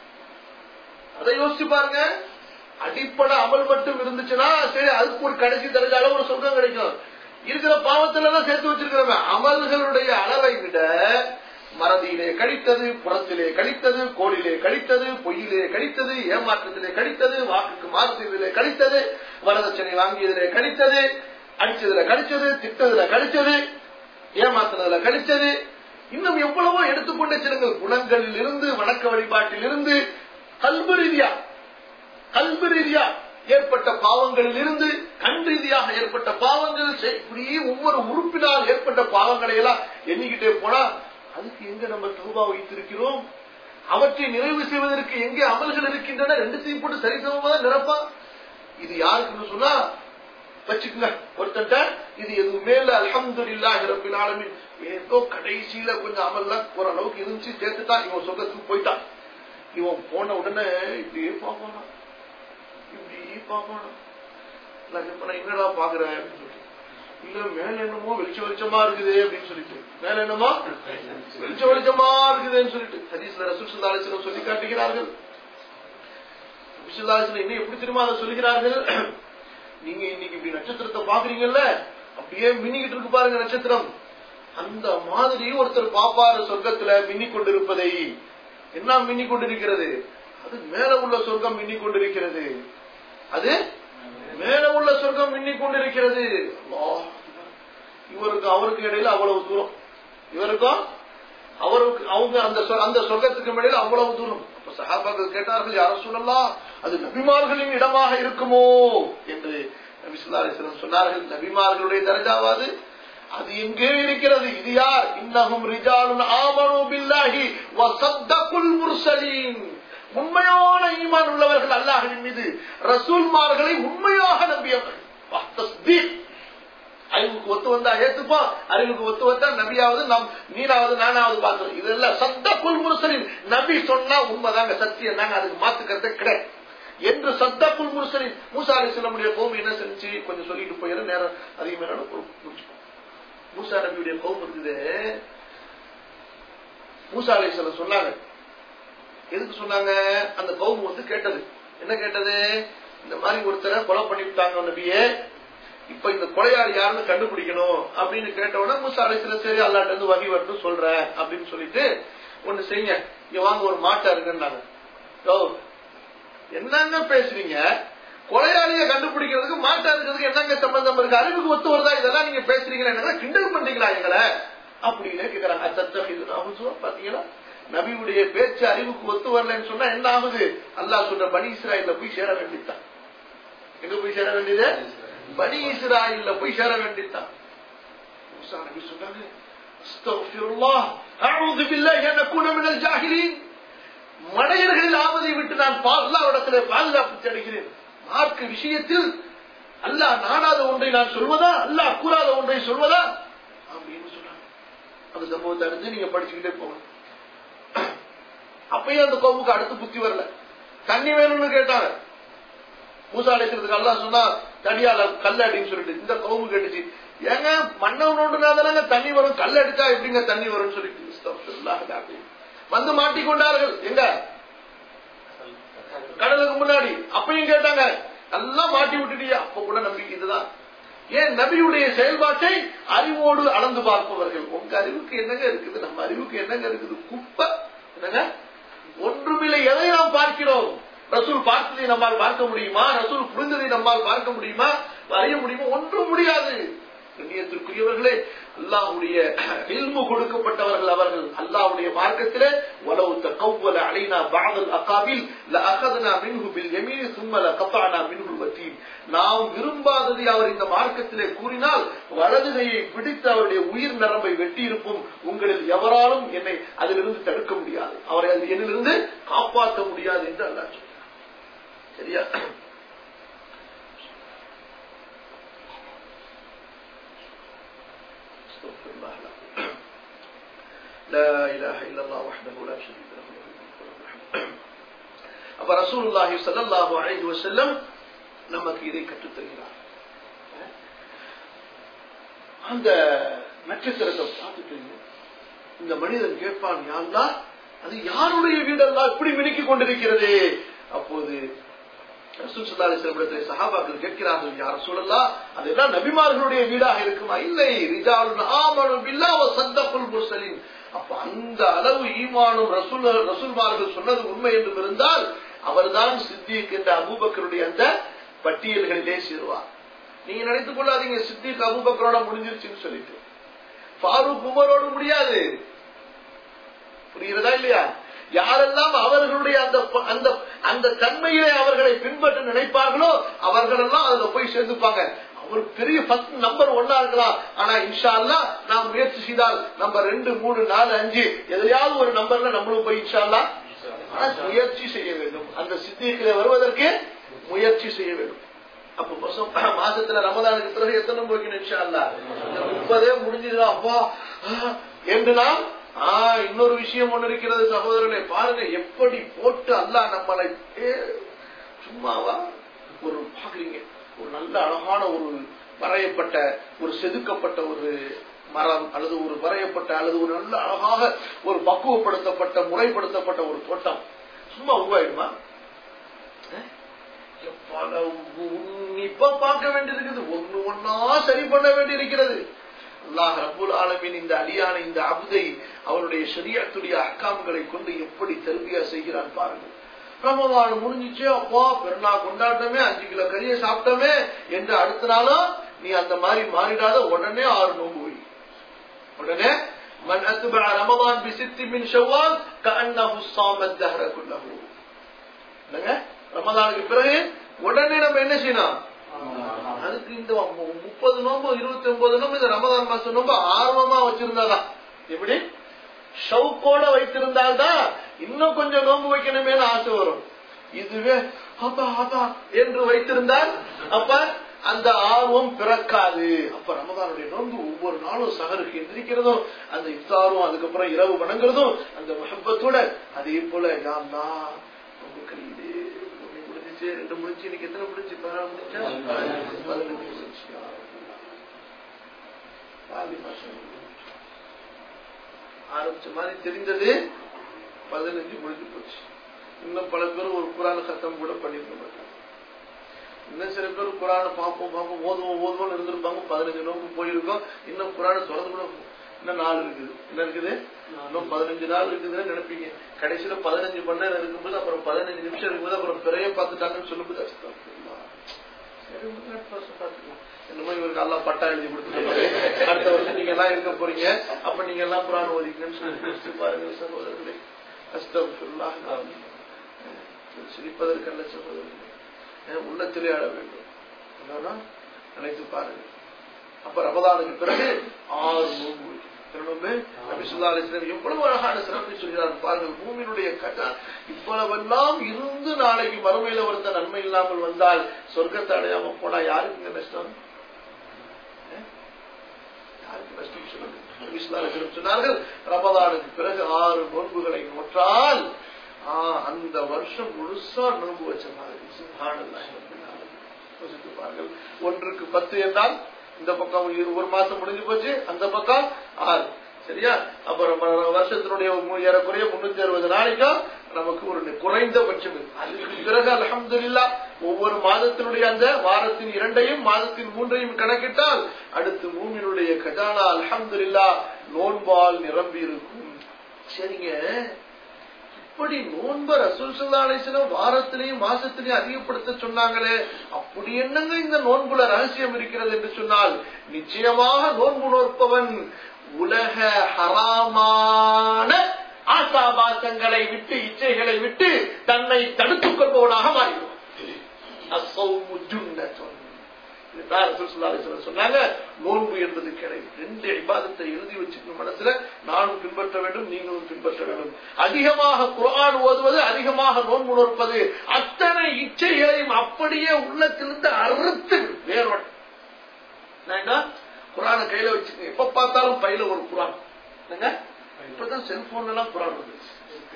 அதை யோசிச்சு பாருங்க அடிப்படை அமல் மட்டும் இருந்துச்சுன்னா சரி அதுக்கு ஒரு கடைசி தரஜால ஒரு சொர்க்கம் கிடைக்கும் இருக்கிற பாவத்துல எல்லாம் சேர்த்து வச்சிருக்கிறவன் அமல்களுடைய அளவை விட மறதியிலே கழித்தது புறத்திலே கழித்தது கோளிலே கழித்தது பொய்யிலே கழித்தது ஏமாற்றத்திலே கழித்தது வாக்குக்கு மாறு செய்ததிலே கழித்தது வரதட்சணை வாங்கியதிலே கழித்தது அடிச்சதுல கழிச்சது திட்டதுல கழிச்சது ஏமாத்துனதுல கழிச்சது இன்னும் எவ்வளவோ எடுத்துக்கொண்டே செல்லுங்கள் குணங்களில் இருந்து வணக்க வழிபாட்டில் இருந்து கல்வி ரீதியா கல்வி ரீதியா ஏற்பட்ட பாவங்களில் இருந்து கண் ரீதியாக ஏற்பட்ட பாவங்கள் செய்- இப்படியே ஒவ்வொரு உறுப்பினால் ஏற்பட்ட பாவங்களை எல்லாம் எண்ணிக்கிட்டே போனா அதுக்கு எங்க நம்ம தூபா வைத்திருக்கிறோம் அவற்றை நிறைவு செய்வதற்கு எங்கே அமல்கள் இருக்கின்றன ரெண்டுத்தையும் போட்டு சரிசமமா நிரப்பா இது யாருக்குன்னு சொன்னா வச்சுக்கோங்க ஒருத்தன்ட்ட இது எதுவுமே இல்ல அல்ஹம்துலில்லாஹி ரப்பில் ஆலமீன் ஏதோ கடைசியில கொஞ்சம் அமல்லாம் ஓரளவுக்கு இருந்துச்சு சேர்த்துட்டான் இவன் சொர்க்கத்துக்கு போயிட்டான் இவன் போன உடனே இப்படியே பார்ப்பானா இப்படி பார்ப்பானா நான் இப்ப நான் என்னடா பாக்குறேன் அப்படின்னு சொல்லிட்டு. இல்ல மேல என்னமோ வெளிச்ச வெளிச்சமா இருக்குது அப்படின்னு சொல்லிட்டு மேல என்னமோ வெளிச்ச வெளிச்சமா இருக்குதுன்னு சொல்லிட்டு ஹதீஸ்ல ரசூல் ஸல்லல்லாஹு அலைஹி வஸல்லம் சொல்லி காட்டுகிறார்கள் ரசூல் ஸல்லல்லாஹு அலைஹி வஸல்லம் இன்னும் எப்படி தெரியுமா அதை சொல்லுகிறார்கள் நீங்க இன்னைக்கு இப்படி நட்சத்திரத்தை பாக்குறீங்கல்ல அப்படியே மின்னிக்கிட்டு இருக்கு பாருங்க நட்சத்திரம் அந்த மாதிரி ஒருத்தர் பாப்பாரு சொர்க்கத்துல மின்னிக் கொண்டிருப்பதை என்ன மின்னிக் கொண்டிருக்கிறது அது மேல உள்ள சொர்க்கம் மின்னிக் கொண்டிருக்கிறது அது மேல உள்ள சொர்க்கம் மின்னிக் கொண்டிருக்கிறது அல்லாஹ். இவருக்கு அவருக்கு இடையில அவ்வளவு தூரம் இவருக்கும் அவருக்கு அவங்க அந்த சொ- அந்த சொர்க்கத்துக்கு இடையில அவ்வளவு தூரம் அப்ப சஹாபாக்கள் கேட்டார்கள் யார சொல்லலாம் அது நபிமார்களின் இடமாக இருக்குமோ என்று நபி ஸல்லல்லாஹு அலைஹி வஸல்லம் சொன்னார்கள் நபிமார்களுடைய தரஜாவாது அது எங்கே இருக்கிறது இது யார் இன்னகும் ரிஜாலுன் ஆமனு பில்லாஹி வசத்தகுல் முர்சலீன் உண்மையான ஈமான் உள்ளவர்கள் அல்லாஹ்வின் மீது ரசூல்மார்களை உண்மையாக நம்பியவர்கள் வாஹ், தஸ்தீக். அறிவுக்கு ஒத்து வந்தா ஏத்துப்போம் அறிவுக்கு ஒத்து வந்தா நபியாவது நம் நீனாவது நானாவது பார்க்கிறோம் இதெல்லாம் சத்த குல் முரசலின் நபி சொன்னா உண்மைதாங்க சத்தியம் தாங்க அதுக்கு மாத்துக்கிறது கிடையாது என்று சத்த குல் முரசலின் மூசா அலி சொல்லமுடைய கோம் என்ன செஞ்சு கொஞ்சம் சொல்லிட்டு போயிட நேரம் அதிகமான முடிச்சுப்போம் மூசா நபியுடைய கோம் இருக்குது மூசா அலி சொல்ல சொன்னாங்க எதுக்கு சொன்னாங்க அந்த கௌம் வந்து கேட்டது என்ன கேட்டது இந்த மாதிரி ஒருத்தரை கொலை பண்ணிவிட்டாங்க நபியே இப்ப இந்த கொலையாளி யாருன்னு கண்டுபிடிக்கணும் அப்படின்னு கேட்ட உடனே மூசா அலைசில சரி அல்லாட்ட இருந்து வகி வரட்டும் சொல்றேன் அப்படின்னு சொல்லிட்டு ஒண்ணு செய்யுங்க இங்க வாங்க ஒரு மாட்டா இருக்குன்னாங்க ஓ என்னங்க பேசுறீங்க கொலையாளிய கண்டுபிடிக்கிறதுக்கு மாட்டா இருக்கிறதுக்கு என்னங்க சம்பந்தம் இருக்கு அறிவுக்கு ஒத்து வருதா இதெல்லாம் நீங்க பேசுறீங்களா என்ன கிண்டல் பண்றீங்களா எங்களை அப்படின்னு கேக்குறாங்க அத்தத்தா பாத்தீங்களா நபியுடைய பேச்சு அறிவுக்கு ஒத்து வரலன்னு சொன்னா என்ன ஆகுது அல்லாஹ் சொல்ற பனி இஸ்ராயில போய் சேர வேண்டியதுதான் எங்க போய் சேர வேண்டியது பனி இஸ்ராயில்ல போய் சேர வேண்டியதுதான் மூசா நபி சொன்னாங்க அஸ்தக்ஃபிருல்லாஹ் அஊது பில்லாஹி அன் அகூன மினல் ஜாஹிலீன் மடையர்களில் ஆவதை விட்டு நான் அல்லாஹ்விடத்திலே பாதுகாப்பு தேடுகிறேன் மார்க்க விஷயத்தில் அல்லாஹ் நாடாத ஒன்றை நான் சொல்வதா அல்லாஹ் கூறாத ஒன்றை சொல்வதா அப்படின்னு சொன்னாங்க அந்த சம்பவத்தை அறிஞ்சு நீங்க படிச்சுக்கிட்டே போகணும் அப்பயும் அந்த கோமுக்கு அடுத்து புத்தி வரல தண்ணி வேணும்னு கேட்டாங்க மூசா அடைக்கிறதுக்கு அல்லா சொன்னா தனியால கல் அடின்னு சொல்லிட்டு இந்த கவுமு கேட்டுச்சு ஏங்க மண்ணை நோண்டுனாதானங்க தண்ணி வரும் கல் அடிச்சா எப்படிங்க தண்ணி வரும்னு சொல்லிட்டு அஸ்தக்ஃபிருல்லாஹ் வந்து மாட்டிக்கொண்டார்கள் எங்க கடலுக்கு முன்னாடி அப்பயும் கேட்டாங்க எல்லாம் மாட்டி விட்டுட்டியா அப்ப கூட நம்பிக்கை இதுதான் ஏன் நபியுடைய செயல்பாட்டை அறிவோடு அளந்து பார்ப்பவர்கள் உங்க அறிவுக்கு என்னங்க இருக்குது நம்ம அறிவுக்கு என்னங்க இருக்குது குப்பை என்னங்க ஒன்றுமில்லை எதை நாம் பார்க்கிறோம் ரசூல் பார்த்ததை நம்மால் பார்க்க முடியுமா ரசூல் புரிந்ததை நம்மால் பார்க்க முடியுமா அறிய முடியுமா ஒன்றும் முடியாது கண்ணியத்திற்குரியவர்களே அல்லாஹுடைய இல்மு கொடுக்கப்பட்டவர்கள் அவர்கள் அல்லாஹுடைய மார்க்கத்திலே வலவு தகவ்வல அலைனா பாதல் அகாபில் லஅகதனா மின்ஹு பில் யமீன் ثم لقطعنا منه الوتين நாம் விரும்பாததை அவர் இந்த மார்க்கத்திலே கூறினால் வலதுகையை பிடித்து அவருடைய உயிர் நரம்பை வெட்டியிருப்போம் உங்களில் எவராலும் என்னை அதிலிருந்து தடுக்க முடியாது அவரை அது என்னிலிருந்து காப்பாற்ற முடியாது என்று அல்லாஹ் சொன்னார். சரியா استغفر الله العظيم. لا اله الا الله وحده لا شريك له له الملك وله الحمد. அப்ப ரசூலுல்லாஹி ஸல்லல்லாஹு அலைஹி வஸல்லம் நமக்கு இதை கற்றுத் தருகிறார் அந்த நட்சத்திரத்தை பார்த்துட்டு இந்த மனிதன் கேட்பான் யாருலா அது யாருடைய வீடெல்லாம் இப்படி மினுக்கிக் கொண்டிருக்கிறது அப்போது ரசூல் ஸல்லல்லாஹு அலைஹி வஸல்லம் இடத்திலே சஹாபாக்கள் கேட்கிறார்கள் யார் ரசூலல்லாஹ் அதெல்லாம் நபிமார்களுடைய வீடாக இருக்குமா இல்லை ரிஜாலுன் ஆமனு பில்லாஹ் வ ஸத்தகுல் முர்சலின் அப்ப அந்த அளவு ஈமானும் ரசூல் ரசூல்மார்கள் சொன்னது உண்மை என்றும் இருந்தால் அவர்தான் சித்திக் என்ற அபூபக்கருடைய அந்த பட்டியல்களிலே சேருவார் நீங்க நினைத்துக் கொள்ளாதீங்க சித்திக் அபூபக்கரோட முடிஞ்சிருச்சுன்னு சொல்லிட்டு ஃபாரூக் உமரோடு முடியாது புரிகிறதா இல்லையா யாரெல்லாம் அவர்களுடைய அந்த அந்த அந்த தன்மையிலே அவர்களை பின்பற்ற நினைப்பார்களோ அவர்களெல்லாம் அதுல போய் சேர்ந்துப்பாங்க அவர் பெரிய ஃபர்ஸ்ட் நம்பர் ஒன்னா இருக்கலாம் ஆனா இன்ஷா அல்லா நாம் முயற்சி செய்தால் நம்பர் ரெண்டு மூணு நாலு அஞ்சு எதையாவது ஒரு நம்பர்ல நம்மளும் போய் இன்ஷா அல்லா ஆனா முயற்சி செய்ய வேண்டும் அந்த சித்திகளை வருவதற்கு முயற்சி செய்ய வேண்டும் அப்ப வருஷம் மாசத்துல ரமதானுக்கு பிறகு எத்தனை போய்க்கணும் இன்ஷா அல்லா இந்த முப்பதே முடிஞ்சதுதான் அப்பா ஆ, என்று நாம் ஆஹ் இன்னொரு விஷயம் ஒண்ணு இருக்கிறது சகோதரர்களே பாருங்க எப்படி போட்டு அல்லாஹ் நம்மளை ஏ, சும்மாவா ஒரு பாக்குறீங்க ஒரு நல்ல அழகான ஒரு வரையப்பட்ட ஒரு செதுக்கப்பட்ட ஒரு மரம் அல்லது ஒரு வரையப்பட்ட அல்லது ஒரு நல்ல அழகாக ஒரு பக்குவப்படுத்தப்பட்ட முறைப்படுத்தப்பட்ட ஒரு தோட்டம் சும்மா உருவாயிடுமா அஹ்? பல உன்னிப்பா பார்க்க வேண்டியிருக்குது ஒண்ணு ஒன்னா சரி பண்ண வேண்டியிருக்கிறது அல்லாஹ் ரபுல் ஆலமின் இந்த அடியான இந்த அபுதை அவருடைய ஷரியத்துடைய அக்காம்களை கொண்டு எப்படி தருவியா செய்கிறான் பாருங்கள் ரமவான் முடிஞ்சிச்சு அப்பா பெருநா கொண்டாட்டமே அஞ்சு கிலோ கறியை சாப்பிட்டோமே என்று அடுத்த நாளும் நீ அந்த மாதிரி மாறிடாத உடனே ஆறு நோம்பு வை உடனே من أتبع رمضان بست من شوال كأنه صام الدهر كله என்னங்க ரமதானுக்கு பிறகு உடனே நம்ம என்ன செய்யணும் அதுக்கு இந்த முப்பது நோம்பு இருபத்தி ஒன்பது நோம்பு இந்த ரமதான் மாசம் நோம்பு ஆர்வமா வச்சிருந்தாதான் எப்படி ஷவுக்கோட வைத்திருந்தால்தான் இன்னும் கொஞ்சம் நோம்பு வைக்கணுமே ஆசை வரும் இதுவே அப்பா அப்பா என்று வைத்திருந்தால் அப்ப அந்த ஆர்வம் பிறக்காது அப்ப ரமதானுடைய நோன்பு ஒவ்வொரு நாளும் சகருக்கு எந்திரிக்கிறதும் அந்த இஃப்தாரும் அதுக்கப்புறம் இரவு வணங்குறதும் அந்த மஹப்பத்தோட அதே போல யாந்தா ரொம்ப கழியுது ஒண்ணு முடிஞ்சிச்சு ரெண்டு முடிஞ்சு இன்னைக்கு எத்தனை முடிஞ்சு பதினாறு முடிஞ்சா பதினஞ்சு முடிஞ்சு பாதி மாசம் ஆரம்பிச்ச மாதிரி தெரிந்தது பதினஞ்சு முடிஞ்சு போச்சு இன்னும் பல பேர் ஒரு குரான சத்தம் கூட பண்ணிருக்க மாட்டாங்க இன்னும் சில பேர் குரான பார்ப்போம் பார்ப்போம் ஓதுவோம் ஓதுவோம் இருந்திருப்பாங்க பதினஞ்சு நோக்கு போயிருக்கோம் இன்னும் குரான தொடர்ந்து கூட இன்னும் நாள் இருக்குது என்ன இருக்குது இன்னும் பதினஞ்சு நாள் இருக்குதுன்னு நினைப்பீங்க கடைசியில பதினஞ்சு மணி நேரம் இருக்கும்போது அப்புறம் பதினஞ்சு நிமிஷம் இருக்கும்போது அப்புறம் பிறைய பார்த்துட்டாங்கன்னு சொல்லும்போது அஸ்தக்ஃபிருல்லாஹ். சரி, விடுங்க, அடுத்த வருஷம் பார்த்துக்கலாம். என்னமோ இவருக்கு எல்லாம் பட்டா எழுதி கொடுத்துருக்காரு அடுத்த வருஷம் நீங்க எல்லாம் இருக்க போறீங்க அப்ப நீங்க எல்லாம் குரான் ஓதிக்கணும்னு சொல்லி யோசிச்சு பாருங்க சகோதரர்களே அஸ்தக்ஃபிருல்லாஹ். சிரிப்பதற்கல்ல சகோதரர்களே என் உள்ளத்திலே அழ வேண்டும் என்னன்னா நினைத்து பாருங்க அப்ப ரமதானுக்கு பிறகு ஆறு நோன்பு வைக்கணும். எத்தனை நோன்பு? நபி ஸல்லல்லாஹு அலைஹி வஸல்லம் எவ்வளவு அழகான சிறப்பை சொல்கிறார் பாருங்கள் பூமியினுடைய கட்டா இவ்வளவெல்லாம் இருந்து நாளைக்கு மறுமையில ஒருத்த நன்மை இல்லாமல் வந்தால் சொர்க்கத்தை அடையாம போனா யாருக்கு நஷ்டம் அஹ்? யாருக்கு நஷ்டம் சொல்லுங்க நபி ஸல்லல்லாஹு அலைஹி வஸல்லம் சொன்னார்கள் ரமதானுக்கு பிறகு ஆறு நோன்புகளை நோற்றால் ஆ, அந்த வருஷம் முழுசா நோன்பு வச்ச மாதிரி சுப்ஹானல்லாஹ் ரப்பில் ஆலமீன். யோசித்து பாருங்கள் ஒன்றுக்கு பத்து என்றால் இந்த பக்கம் இரு- ஒரு மாசம் முடிஞ்சு போச்சு அந்த பக்கம் ஆறு சரியா அப்புறம் ம- வருஷத்தினுடைய மு- ஏறக்குறைய முன்னூத்தி அறுபது நாளைக்கும் நமக்கு ஒரு குறைந்தபட்சம் இருக்கு. அதுக்கு பிறகு அல்ஹம்துலில்லாஹ் ஒவ்வொரு மாதத்தினுடைய அந்த வாரத்தின் இரண்டையும் மாதத்தின் மூன்றையும் கணக்கிட்டால் அடுத்து மூமினுடைய கஜானா அல்ஹம்துலில்லாஹ் நோன்பால் நிரம்பி இருக்கும் சரிங்க இப்படி நோன்ப ரசூல் ஸல்லல்லாஹு அலைஹி வஸல்லம் வாரத்திலையும் மாசத்திலையும் அதிகப்படுத்த சொன்னாங்களே அப்படி என்னங்க இந்த நோன்புல ரகசியம் இருக்கிறது என்று சொன்னால் நிச்சயமாக நோன்பு நோற்பவன் உலக ஹராமான ஆசாபாசங்களை விட்டு இச்சைகளை விட்டு தன்னை தடுத்துக் கொள்பவனாக மாறிடுவான் அஸ்ஸௌமு ஜுன்னத்துன். இதுதான் ரசூல் ஸல்லல்லாஹு அலைஹி வஸல்லம் சொன்னாங்க நோன்பு என்பது கிடையாது ரெண்டு இபாதத்தை எழுதி வச்சுக்கணும் மனசுல நானும் பின்பற்ற வேண்டும் நீங்களும் பின்பற்ற வேண்டும் அதிகமாக குர்ஆன் ஓதுவது அதிகமாக நோன்பு நோற்பது அத்தனை இச்சைகளையும் அப்படியே உள்ளத்திலிருந்து அறுத்து வேறோட குரான கையில வச்சுக்கோங்க எப்ப பார்த்தாலும் பையில ஒரு குரான் என்னங்க இப்பதான் செல்போன்ல எல்லாம் குரான் வந்துச்சு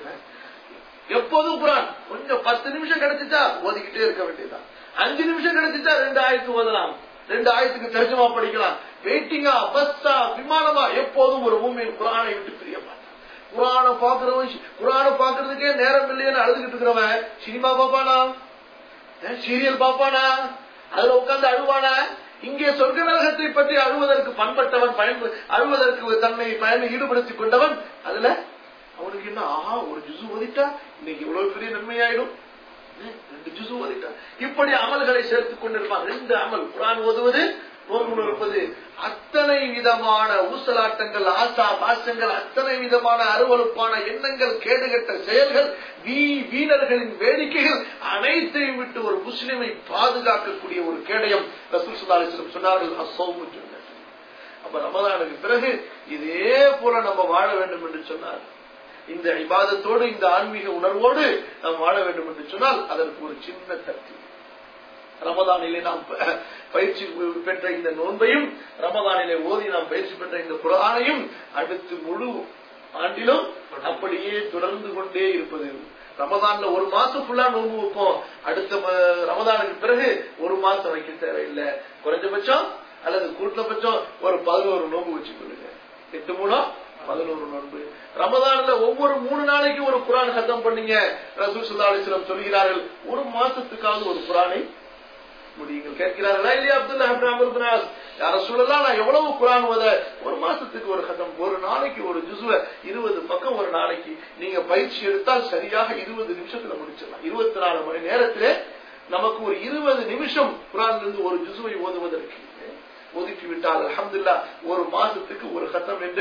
எப்போதும் குரான் கொஞ்சம் பத்து நிமிஷம் கிடைச்சிச்சா ஓதிக்கிட்டே இருக்க வேண்டியதுதான் அஞ்சு நிமிஷம் கிடைச்சிச்சா ரெண்டு ஆயத்து ஓதலாம் ரெண்டு ஆயத்துக்கு தர்ஜமா படிக்கலாம் வெயிட்டிங்கா பஸ்ஸா விமானமா எப்போதும் ஒரு பூமியின் குரானை விட்டு பிரிய மாட்டான் குரானை பாக்குறவன் குரானை பாக்குறதுக்கே நேரம் இல்லையேன்னு அழுதுகிட்டு இருக்கிறவன் சினிமா பாப்பானா சீரியல் பாப்பானா அதுல உட்கார்ந்து அழுவானா இங்கே சொர்க்க நரகத்தை பற்றி அழுவதற்கு பண்பட்டவன் பயன்பு அழுவதற்கு தன்னை பயனை ஈடுபடுத்திக் கொண்டவன் அதுல அவனுக்கு என்ன ஆஹா ஒரு ஜுசு ஓதிட்டா இன்னைக்கு இவ்வளவு பெரிய நன்மையாயிடும் ம், ரெண்டு ஜுசு ஓதிட்டா இப்படி அமல்களை சேர்த்துக் கொண்டிருப்பான் ரெண்டு அமல் குரான் ஓதுவது நோன்பு இருப்பது அத்தனை விதமான ஊசலாட்டங்கள் ஆசா பாசங்கள் அத்தனை விதமான அருவருப்பான எண்ணங்கள் கேடுகட்ட செயல்கள் வீ வீணர்களின் வேடிக்கைகள் அனைத்தையும் விட்டு ஒரு முஸ்லிமை பாதுகாக்கக்கூடிய ஒரு கேடயம் ரசூல் ஸல்லல்லாஹு அலைஹி வஸல்லம் சொன்னார்கள் அஸ்ஸௌமு ஜுன்னத்துன். அப்ப ரமதானுக்கு பிறகு இதே போல நம்ம வாழ வேண்டும் என்று சொன்னார் இந்த இபாதத்தோடு இந்த ஆன்மீக உணர்வோடு நாம் வாழ வேண்டும் என்று சொன்னால் அதற்கு ஒரு சின்ன தர்த்தி ரமதானிலே நாம் ப- பயிற்சி பெற்ற இந்த நோன்பையும் ரமதானிலே ஓதி நாம் பயிற்சி பெற்ற இந்த குரானையும் அடுத்து முழு ஆண்டிலும் அப்படியே தொடர்ந்து கொண்டே இருப்பது ரமதான்ல ஒரு மாசம் ஃபுல்லா நோன்பு வைப்போம் அடுத்த ம- ரமதானுக்கு பிறகு ஒரு மாசம் வைக்க தேவையில்லை குறைஞ்சபட்சம் அல்லது கூட்டபட்சம் ஒரு பதினோரு நோன்பு வச்சு கொள்ளுங்க எட்டு மூணா பதினோரு நோன்பு ரமதான்ல ஒவ்வொரு மூணு நாளைக்கு ஒரு குரான் சத்தம் பண்ணீங்க ரசூல் ஸல்லல்லாஹு அலைஹி வஸல்லம் சொல்கிறார்கள் ஒரு மாசத்துக்காவது ஒரு குரானை முடியுங்கள் கேட்கிறார்களா இல்லையா Abdullah ibn Amr ibn Aas யார சொல்லலாம் நான் எவ்வளவு குரான் ஓத ஒரு மாசத்துக்கு ஒரு கதம் ஒரு நாளைக்கு ஒரு ஜுசுவ இருபது பக்கம் ஒரு நாளைக்கு நீங்க பயிற்சி எடுத்தால் சரியாக இருபது நிமிஷத்துல முடிச்சிடலாம் இருபத்தி நாலு மணி நேரத்திலே நமக்கு ஒரு இருபது நிமிஷம் குரான்ல இருந்து ஒரு ஜுசுவை ஓதுவதற்கு ஒதுக்கி விட்டால் அல்ஹம்துலில்லாஹ் ஒரு மாசத்துக்கு ஒரு கத்தம் என்று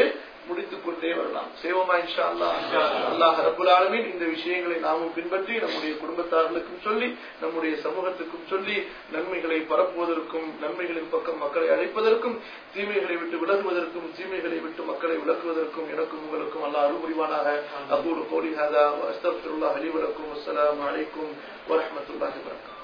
முடித்துக் கொண்டே வரலாம் சேவமா இன்ஷா அல்லாஹ் அல்லாஹ் ரபுல் ஆலமீன் இந்த விஷயங்களை நாமும் பின்பற்றி நம்முடைய குடும்பத்தார்களுக்கும் சொல்லி நம்முடைய சமூகத்துக்கும் சொல்லி நன்மைகளை பரப்புவதற்கும் நன்மைகளின் பக்கம் மக்களை அழைப்பதற்கும் தீமைகளை விட்டு விலகுவதற்கும் தீமைகளை விட்டு மக்களை விலக்குவதற்கும் எனக்கும் உங்களுக்கும் அல்லாஹ் அருள்புரிவானாக அபூரு கோலி ஹதா அஸ்தப்துல்லாஹ் அலி வலக்கும் அஸ்ஸலாமு அலைக்கும் வரஹ்மத்துல்லாஹி வபரகாத்துஹு